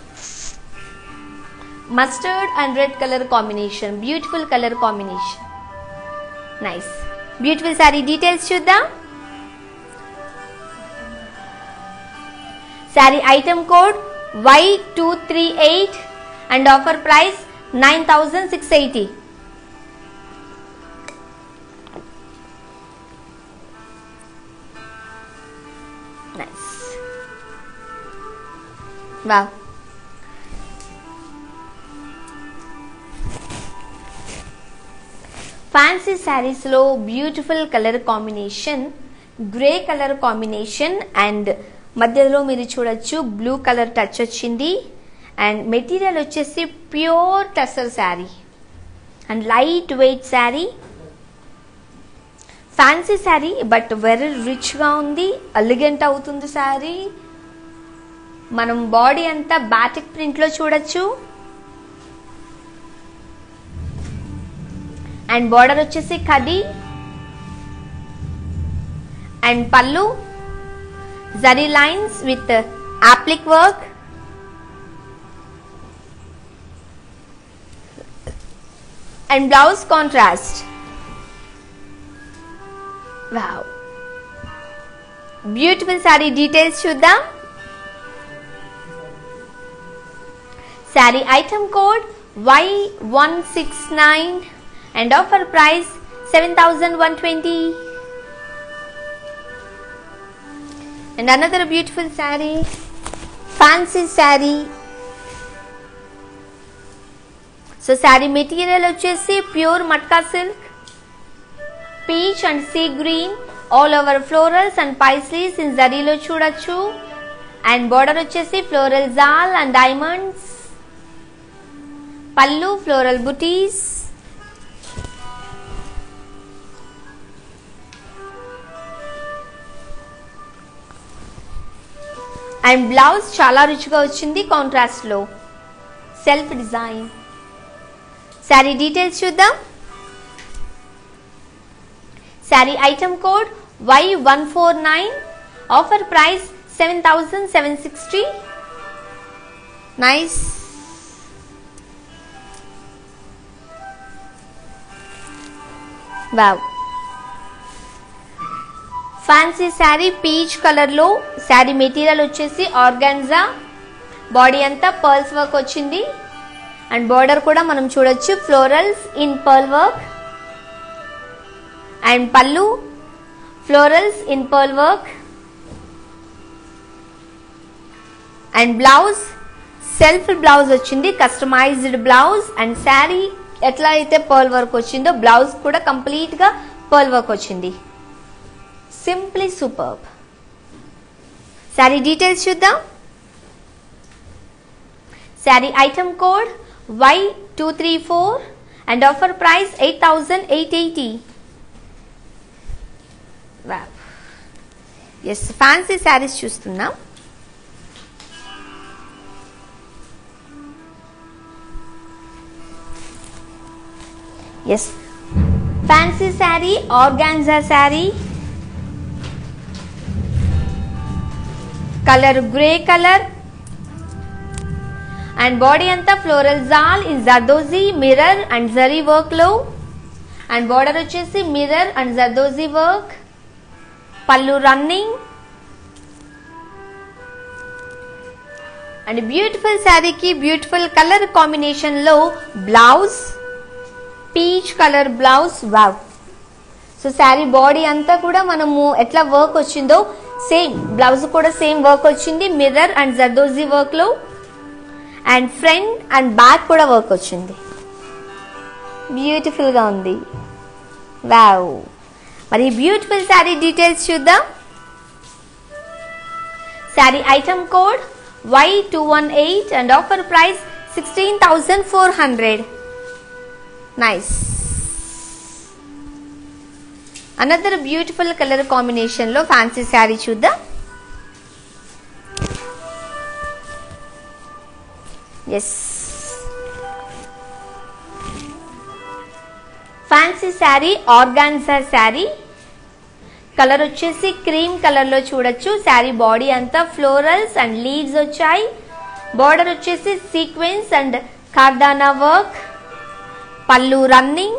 mustard and red colour combination beautiful colour combination nice beautiful sari details చూద్దాం sari item code Y two three eight and offer price nine thousand six eighty nice wow fancy శారీస్లో beautiful colour combination grey colour combination and మధ్యలో మీరు చూడొచ్చు బ్లూ కలర్ టచ్ వచ్చింది అండ్ మెటీరియల్ వచ్చేసి pure tussar sari and light weight sari fancy sari but very రిచ్గా ఉంది అలిగెంట్ అవుతుంది శారీ మనం బాడీ అంతా బాటిక్ ప్రింట్లో చూడొచ్చు అండ్ బార్డర్ వచ్చేసి khadi and pallu zari lines with uh, applique work and blouse contrast wow beautiful sari details చూద్దాం sari item code Y one six nine and offer price seven thousand one twenty and another beautiful sari fancy sari so sari material వచ్చేసి pure matka silk peach and sea green all over florals and paisleys in జరీలో చూడొచ్చు అండ్ బోర్డర్ వచ్చేసి floral jaal and diamonds pallu floral బుటీస్ అండ్ బ్లౌజ్ చాలా రుచిగా వచ్చింది కాంట్రాస్ట్ లో సెల్ఫ్ డిజైన్ శారీ డీటెయిల్స్ చూద్దాం sari item code Y one four nine offer price seven thousand seven sixty nice wow fancy sari peach colour లో శారీ మెటీరియల్ వచ్చేసి ఆర్గాన్జా బాడీ అంతా పర్ల్స్ వర్క్ వచ్చింది అండ్ బార్డర్ కూడా మనం చూడొచ్చు florals in pearl work and pallu florals in pearl work and blouse self blouse వచ్చింది కస్టమైజ్డ్ బ్లౌజ్ అండ్ శారీ ఎట్లా అయితే పర్ల్ వర్క్ వచ్చిందో బ్లౌజ్ కూడా కంప్లీట్ గా పర్ల్ వర్క్ వచ్చింది సింప్లీ సూపర్బ్ శారీ డీటెయిల్స్ చూద్దాం sari item code Y two three four and offer price eight thousand eight eighty yes fancy saris చూస్తున్నాం yes fancy sari organza sari colour grey colour and body అంతా floral jaal in zardozi mirror and zari work లో అండ్ బార్డర్ వచ్చేసి మిర్రర్ అండ్ జర్దోజీ వర్క్ పళ్ళు రన్నింగ్ అండ్ బ్యూటిఫుల్ శారీకి బ్యూటిఫుల్ కలర్ కాంబినేషన్ లో blouse peach colour blouse wow so sari body అంతా కూడా మనము ఎట్లా వర్క్ వచ్చిందో సేమ్ బ్లౌజ్ కూడా సేమ్ వర్క్ వచ్చింది మిర్రర్ అండ్ జర్దోజీ వర్క్ లో అండ్ ఫ్రంట్ అండ్ బ్యాక్ కూడా వర్క్ వచ్చింది బ్యూటిఫుల్ గా ఉంది వావ్ మరి బ్యూటిఫుల్ శారీ డీటెయిల్స్ చూద్దాం sari item code Y two one eight and offer price sixteen thousand four hundred nice another beautiful colour combination లో ఫ్యాన్సీ శారీ చూద్దాం yes fancy sari organza sari colour వచ్చేసి క్రీమ్ కలర్ లో చూడొచ్చు శారీ బాడీ అంతా ఫ్లోరల్స్ అండ్ లీవ్స్ వచ్చాయి బార్డర్ వచ్చేసి సీక్వెన్స్ అండ్ కార్దానా వర్క్ పళ్ళు రన్నింగ్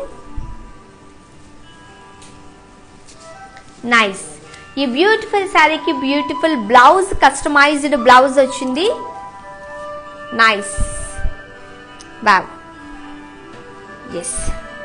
నైస్ ఈ బ్యూటిఫుల్ శారీకి బ్యూటిఫుల్ బ్లౌజ్ కస్టమైజ్డ్ బ్లౌజ్ వచ్చింది నైస్ బావ్ ఎస్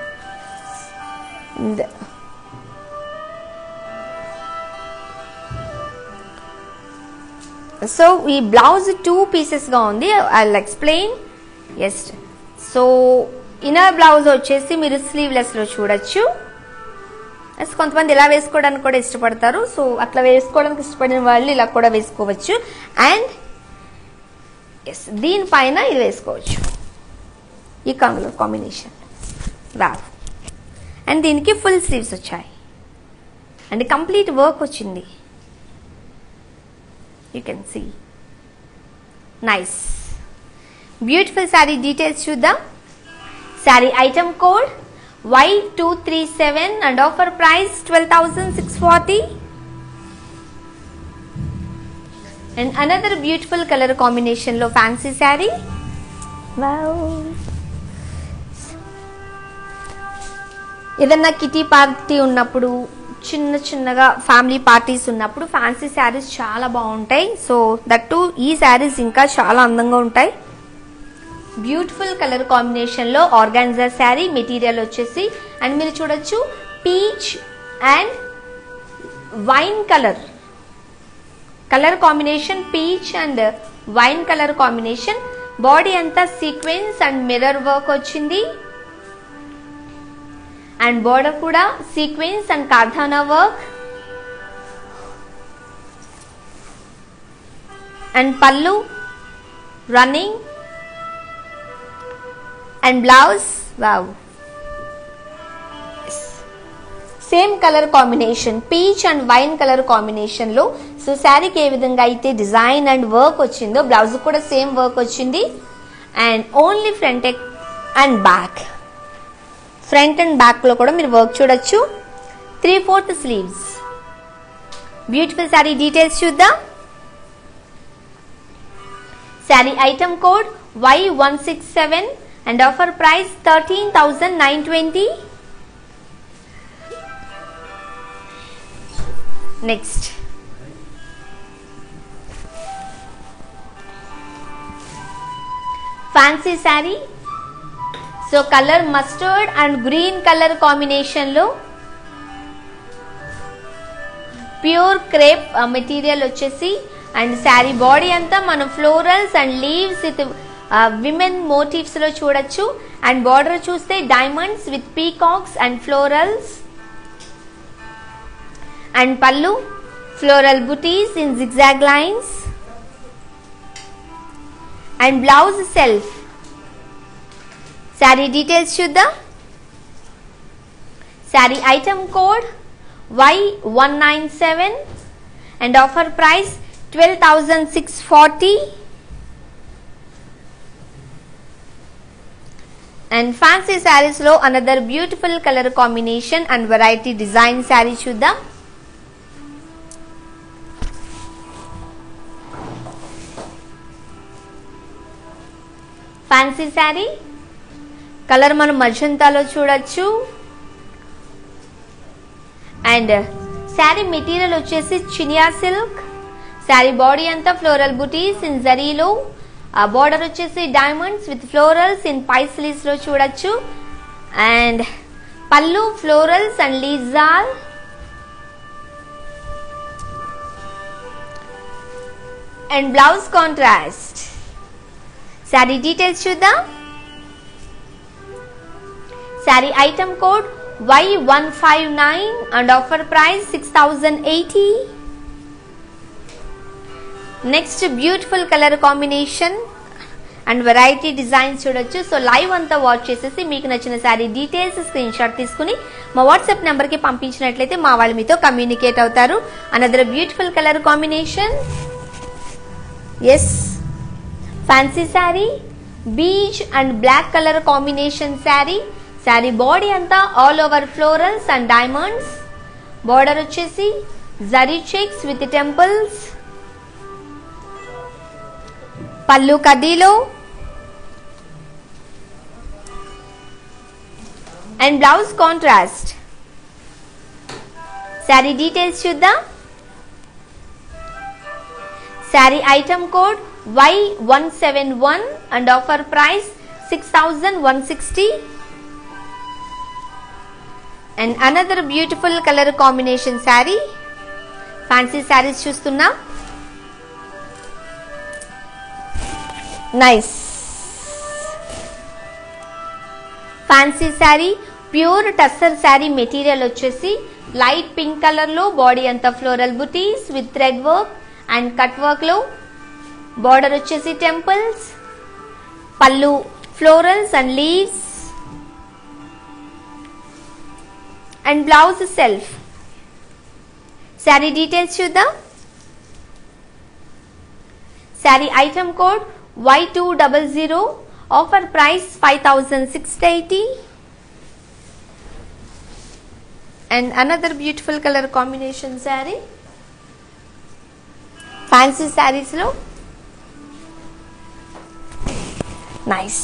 సో ఈ బ్లౌజ్ టూ పీసెస్గా ఉంది I explain yes so inner blouse వచ్చేసి మీరు స్లీవ్లెస్లో చూడొచ్చు ఎస్ కొంతమంది ఇలా వేసుకోవడానికి కూడా ఇష్టపడతారు సో అట్లా వేసుకోవడానికి ఇష్టపడిన వాళ్ళు ఇలా కూడా వేసుకోవచ్చు అండ్ ఎస్ దీనిపైన ఇది వేసుకోవచ్చు ఈ కలర్ కాంబినేషన్ వావ్ అండ్ దీనికి ఫుల్ స్లీవ్స్ వచ్చాయి అండ్ కంప్లీట్ వర్క్ వచ్చింది you can see nice beautiful sari details చూద్దాం sari item code Y two three seven and offer price twelve thousand six forty and another beautiful colour కాంబినేషన్లో ఫ్యాన్సీ శారీ ఏదన్నా కిటీ పార్టీ ఉన్నప్పుడు చిన్న చిన్నగా ఫ్యామిలీ పార్టీస్ ఉన్నప్పుడు ఫ్యాన్సీ శారీస్ చాలా బాగుంటాయి సో దట్టు ఈ శారీస్ ఇంకా చాలా అందంగా ఉంటాయి బ్యూటిఫుల్ కలర్ కాంబినేషన్లో ఆర్గాన్జా శారీ మెటీరియల్ వచ్చేసి అండ్ మీరు చూడొచ్చు peach and wine colour colour combination peach and wine colour combination body అంతా సీక్వెన్స్ అండ్ మిర్రర్ వర్క్ వచ్చింది అండ్ బోర్డర్ కూడా sequence and kardana work and pallu running and blouse wow same colour combination peach and wine colour combination లో సో శారీకి ఏ విధంగా అయితే డిజైన్ అండ్ వర్క్ వచ్చిందో బ్లౌజ్ కూడా సేమ్ వర్క్ వచ్చింది and only front and back front and back లో కూడా మీరు వర్క్ చూడొచ్చు three fourth sleeves beautiful sari details చూద్దాం sari item code Y one six seven and offer price thirteen thousand nine twenty next fancy sari so colour mustard and green colour కాంబినేషన్లో ప్యూర్ క్రేప్ మెటీరియల్ వచ్చేసి అండ్ శారీ బాడీ అంతా మనం florals and leaves with women motifs లో చూడొచ్చు అండ్ బార్డర్ చూస్తే diamonds with peacocks and florals and pallu floral బుటీస్ in zigzag lines and blouse self sari details చూద్దాం sari item code Y one nine seven and offer price twelve thousand six forty and fancy saris లో another beautiful colour combination and variety design sari చూద్దాం ఫ్యాన్సీ శారీ కలర్ మనం మజంతాలో చూడొచ్చు అండ్ శారీ మెటీరియల్ వచ్చేసి చినియా సిల్క్ శారీ బాడీ అంతా ఫ్లోరల్ బుటీస్ ఇన్ జరీలో ఆ బార్డర్ వచ్చేసి diamonds with florals in paisleys లో చూడొచ్చు అండ్ పళ్ళు ఫ్లోరల్స్ అండ్ లీజాల్ and blouse contrast sari details చూద్దాం sari item code Y one five nine and offer price six thousand eighty next beautiful colour combination and variety designs చూడొచ్చు సో లైవ్ అంతా వాచ్ చేసేసి మీకు నచ్చిన శారీ డీటెయిల్స్ స్క్రీన్ షాట్ తీసుకుని మా వాట్సాప్ నెంబర్కి పంపించినట్లయితే మా వాళ్ళు మీతో కమ్యూనికేట్ అవుతారు another beautiful colour combination is fancy sari peach and black colour combination sari sari body అంతా all over florals and diamonds border వచ్చేసి zari checks with temples pallu కడ్డీలో and blouse contrast sari details చూద్దాం sari item code Y one seven one and offer price six thousand one sixty and another beautiful colour combination sari fancy saris చూస్తున్నాం nice fancy sari pure tussar sari material వచ్చేసి లైట్ పింక్ కలర్ లో బాడీ అంతా floral butis with thread work and cut work లో బార్డర్ వచ్చేసి temples pallu florals and leaves and blouse self sari details చూద్దాం sari item code Y two double zero offer price five thousand six eighty and another beautiful colour combination sari fancy శారీస్లో nice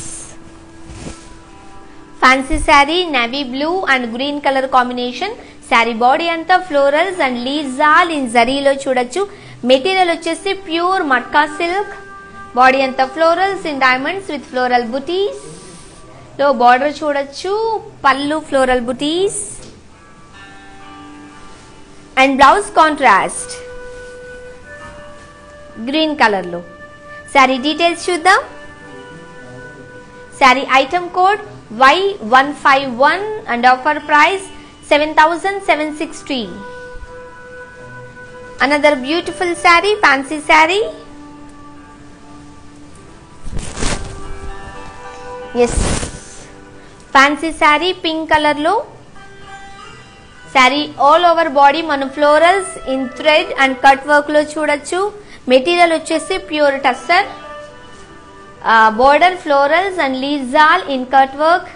fancy sari navy blue and green colour combination sari body అంతా florals and leaves all in జరీలో చూడొచ్చు మెటీరియల్ వచ్చేసి ప్యూర్ మట్కా సిల్క్ బాడీ అంతా florals in diamonds with floral butis లో బార్డర్ చూడొచ్చు పళ్ళు ఫ్లోరల్ బుటీస్ and blouse contrast green colour లో శారీ డీటెయిల్స్ చూద్దాం sari item code Y one five one and offer price seven thousand seven sixty another beautiful sari fancy sari yes fancy sari pink colour లో శారీ ఆల్ ఓవర్ బాడీ మనం florals in thread and cut work లో చూడొచ్చు మెటీరియల్ వచ్చేసి pure tussar border florals and leaves all in cut work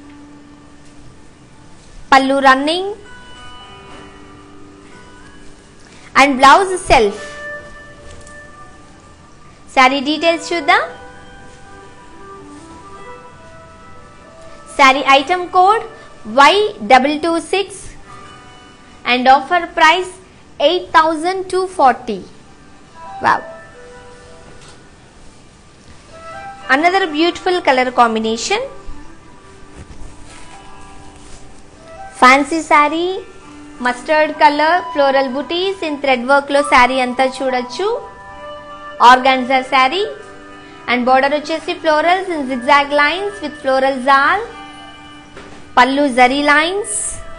pallu running and blouse self sari details చూద్దాం sari item code Y double two six and offer price eight thousand two forty wow another beautiful color combination fancy sari mustard colour floral బుటీస్ ఇన్ థ్రెడ్ వర్క్ లో శారీ అంతా చూడొచ్చు ఆర్గాన్జా శారీ అండ్ బార్డర్ వచ్చేసి florals in zigzag lines with floral jaal pallu zari lines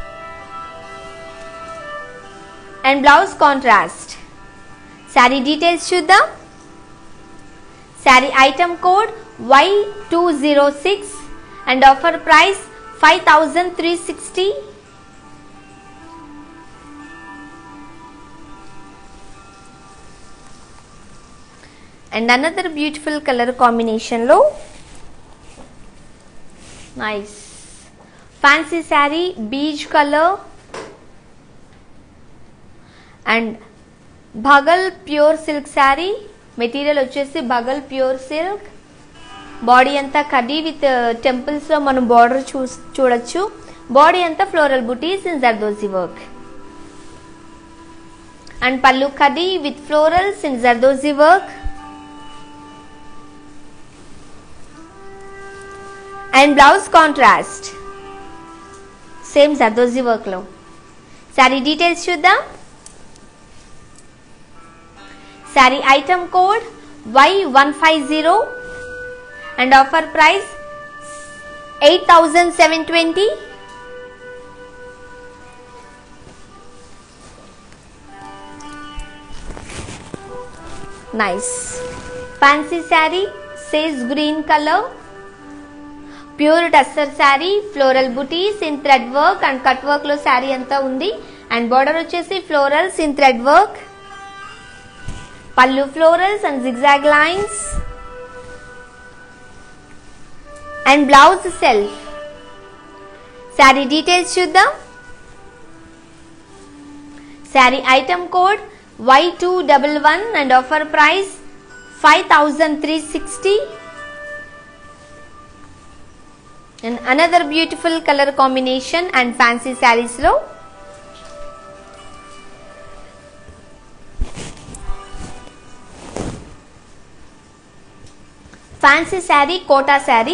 and blouse contrast sari details చూద్దాం sari item code Y two zero six and offer price five thousand three sixty and another beautiful colour కాంబినేషన్లో nice fancy sari beige colour and భగల్ ప్యూర్ సిల్క్ శారీ మెటీరియల్ వచ్చేసి బగల్ ప్యూర్ సిల్క్ బాడీ అంతా కడీ విత్ టెంపుల్స్ లో మనం బార్డర్ చూ చూడొచ్చు బాడీ అంతా ఫ్లోరల్ బుటీస్ in zardozi work and pallu కడీ with florals in zardozi work and blouse contrast same zardozi work లో శారీ డీటెయిల్స్ చూద్దాం sari item code Y one five zero and offer price eight thousand seven twenty nice fancy sari sage green colour pure tussar sari floral బుటీస్ in thread work and cut work లో శారీ అంతా ఉంది అండ్ బార్డర్ వచ్చేసి florals in thread work pallu florals and zigzag lines and blouse self sari details చూద్దాం sari item code Y two double one and offer price five thousand three sixty and another beautiful colour combination and fancy శారీస్లో fancy sari Kota sari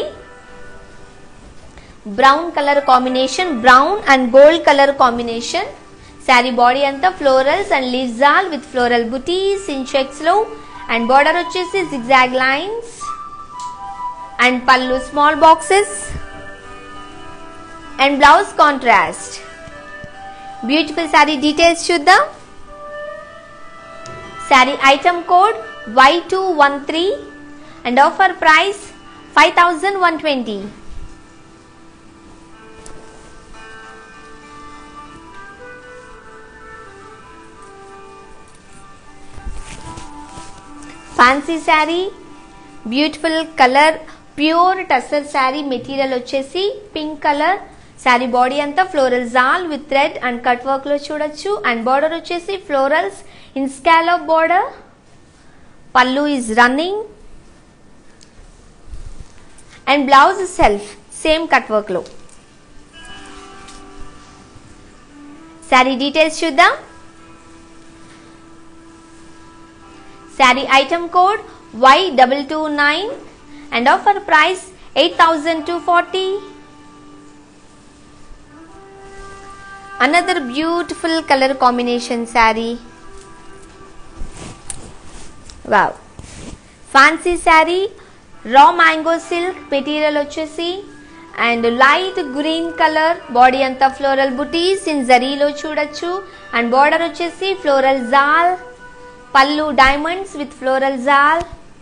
brown colour combination brown and gold colour combination sari body అంతా florals and leaves all with floral బుటీస్ ఇన్ చెక్స్ లో అండ్ బార్డర్ వచ్చేసి zigzag lines and pallu small boxes and blouse contrast beautiful sari details చూద్దాం sari item code Y two one three and offer price 5120 fancy sari beautiful colour pure tussar sari material వచ్చేసి పింక్ కలర్ శారీ బాడీ అంతా floral jaal with thread and cut work లో చూడొచ్చు అండ్ బార్డర్ వచ్చేసి florals in scallop border pallu is running and blouse self same cut work లో శారీ డీటెయిల్స్ చూద్దాం sari item code Y double two nine and offer price eight thousand two forty another beautiful colour combination sari wow fancy sari raw mango silk material వచ్చేసి and light green colour body అంతా ఫ్లోరల్ బుటీస్ ఇన్ జరీలో చూడొచ్చు అండ్ బార్డర్ వచ్చేసి floral jaal pallu diamonds with floral jaal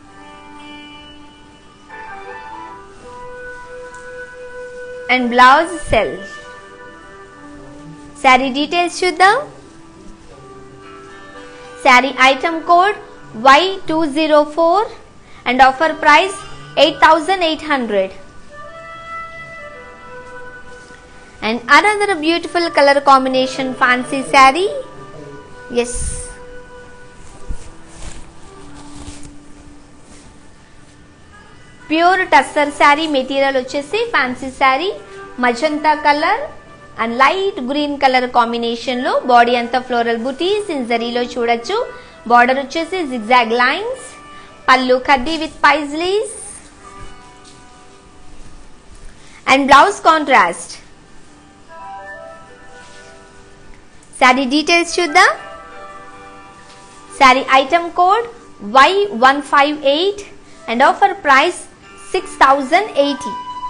and blouse self sari details చూద్దాం sari item code Y two zero four and offer price eight thousand eight hundred and another beautiful colour combination fancy sari is pure tussar sari material వచ్చేసి fancy sari magenta colour and light green colour combination లో బాడీ అంతా ఫ్లోరల్ బుటీస్ ఇన్ జరీలో చూడొచ్చు బార్డర్ వచ్చేసి జిగ్జాగ్ లైన్స్ పళ్ళు కడ్డీ with paisleys and blouse contrast sari details చూద్దాం sari item code Y one five eight and offer price six thousand eighty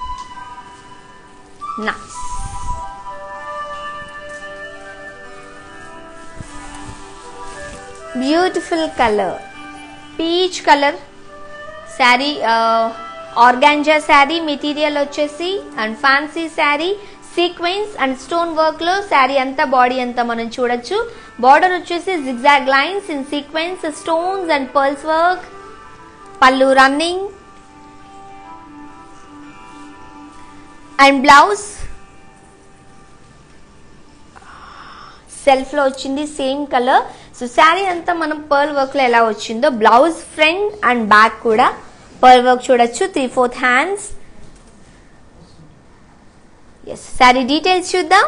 nice beautiful colour peach colour sari organza sari material వచ్చేసి and fancy sari sequence and stone work లో శారీ అంతా బాడీ అంతా మనం చూడొచ్చు బార్డర్ వచ్చేసి zigzag lines in sequence stones and pearls work పళ్ళు రన్నింగ్ అండ్ బ్లౌజ్ సెల్ఫ్ లో వచ్చింది సేమ్ కలర్ సో శారీ అంతా మనం పర్ల్ వర్క్ లో ఎలా వచ్చిందో బ్లౌజ్ ఫ్రంట్ అండ్ బ్యాక్ కూడా పర్ల్ వర్క్ చూడొచ్చు three fourth hands yes sari details చూద్దాం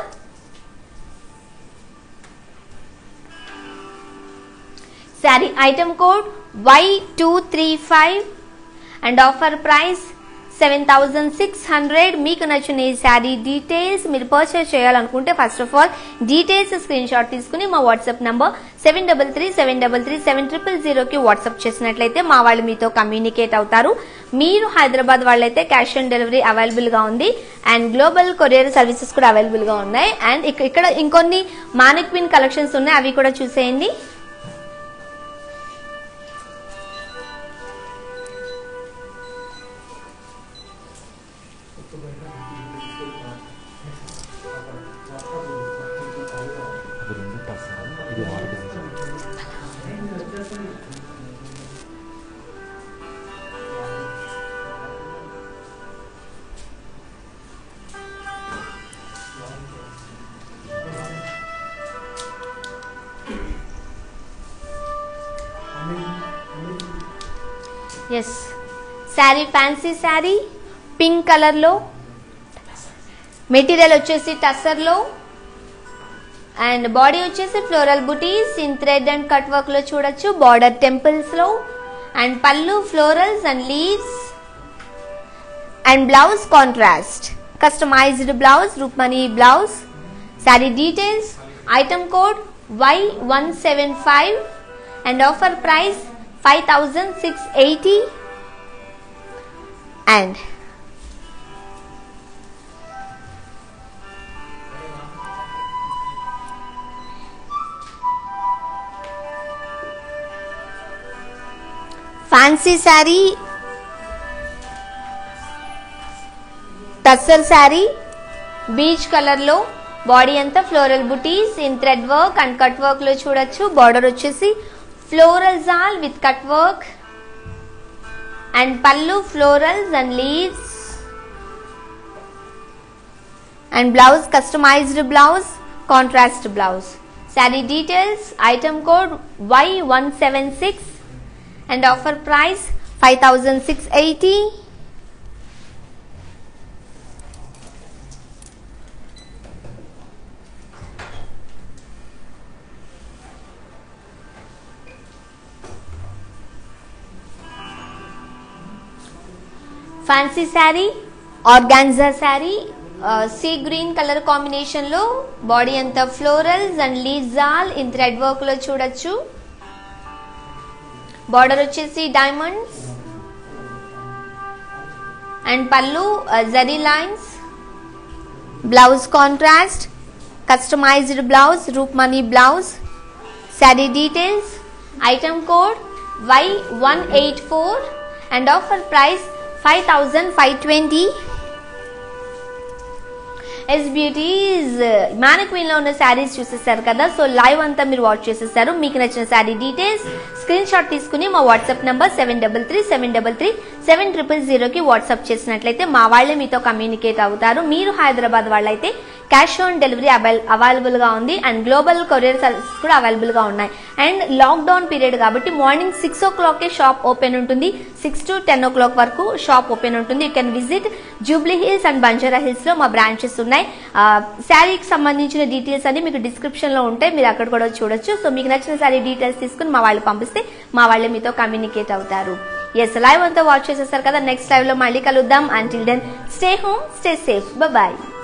sari item code Y two three five and offer price seven thousand six hundred మీకు నచ్చిన ఈ శారీ డీటెయిల్స్ మీరు పర్చేస్ చేయాలనుకుంటే first of all details screen shot తీసుకుని మా WhatsApp number seven double three seven double three seven triple జీరోకి వాట్సాప్ చేసినట్లయితే మా వాళ్ళు మీతో కమ్యూనికేట్ అవుతారు మీరు హైదరాబాద్ వాళ్ళైతే క్యాష్ ఆన్ డెలివరీ అవైలబుల్ గా ఉంది అండ్ గ్లోబల్ కొరియర్ సర్వీసెస్ కూడా అవైలబుల్ గా ఉన్నాయి అండ్ ఇక- ఇక్కడ ఇంకొన్ని మానిక్విన్ కలెక్షన్స్ ఉన్నాయి అవి కూడా చూసేయండి అది రెండు టస్సర్ ఇది organza is sari fancy sari pink కలర్లో మెటీరియల్ వచ్చేసి టస్సర్లో అండ్ బాడీ వచ్చేసి ఫ్లోరల్ బుటీస్ in thread and cut work లో చూడొచ్చు బార్డర్ టెంపుల్స్ లో and pallu florals and leaves and blouse contrast customised blouse Rukmini blouse sari details item code Y one seven five and offer price five thousand six eighty and fancy sari tussar sari peach colour లో బాడీ అంతా ఫ్లోరల్ బుటీస్ in thread work and cut work లో చూడొచ్చు బార్డర్ వచ్చేసి floral jaal with cut work and pallu florals and leaves and blouse customized blouse contrast blouse sari details item code Y one seven six and offer price five thousand six eighty fancy sari organza sari sea green colour combination లో బాడీ అంతా florals and leaves all in thread work లో చూడొచ్చు బార్డర్ వచ్చేసి diamonds and pallu zari lines blouse contrast customised blouse roof Mani blouse sari details item code Y one eight four and offer price five thousand five twenty S beauties queen లో ఉన్న శారీస్ చూసేసారు కదా సో లైవ్ అంతా మీరు వాచ్ చేసేసారు మీకు నచ్చిన శారీ డీటెయిల్స్ స్క్రీన్ షాట్ తీసుకుని మా WhatsApp number seven double three seven double three seven triple జీరోకి వాట్సాప్ చేసినట్లయితే మా వాళ్ళే మీతో కమ్యూనికేట్ అవుతారు మీరు హైదరాబాద్ వాళ్ళైతే క్యాష్ ఆన్ డెలివరీ అవైలబుల్ గా ఉంది అండ్ గ్లోబల్ కొరియర్ సర్వీస్ కూడా అవైలబుల్ గా ఉన్నాయి అండ్ లాక్డౌన్ పీరియడ్ కాబట్టి morning six o'clock shop open ఉంటుంది six to ten o'clock వరకు షాప్ ఓపెన్ ఉంటుంది you can visit Jubilee Hills and Banjara Hills లో మా బ్రాంచెస్ ఉన్నాయి శారీకి సంబంధించిన డీటెయిల్స్ అన్ని మీకు డిస్క్రిప్షన్ లో ఉంటాయి మీరు అక్కడ కూడా చూడొచ్చు సో మీకు నచ్చిన శారీ డీటెయిల్స్ తీసుకుని మా వాళ్ళు పంపిస్తే మా వాళ్ళే మీతో కమ్యూనికేట్ అవుతారు ఎస్ లైవ్ అంతా వాచ్ చేసేస్తారు కదా నెక్స్ట్ లైవ్ లో మళ్ళీ కలుద్దాం until then stay home stay safe bye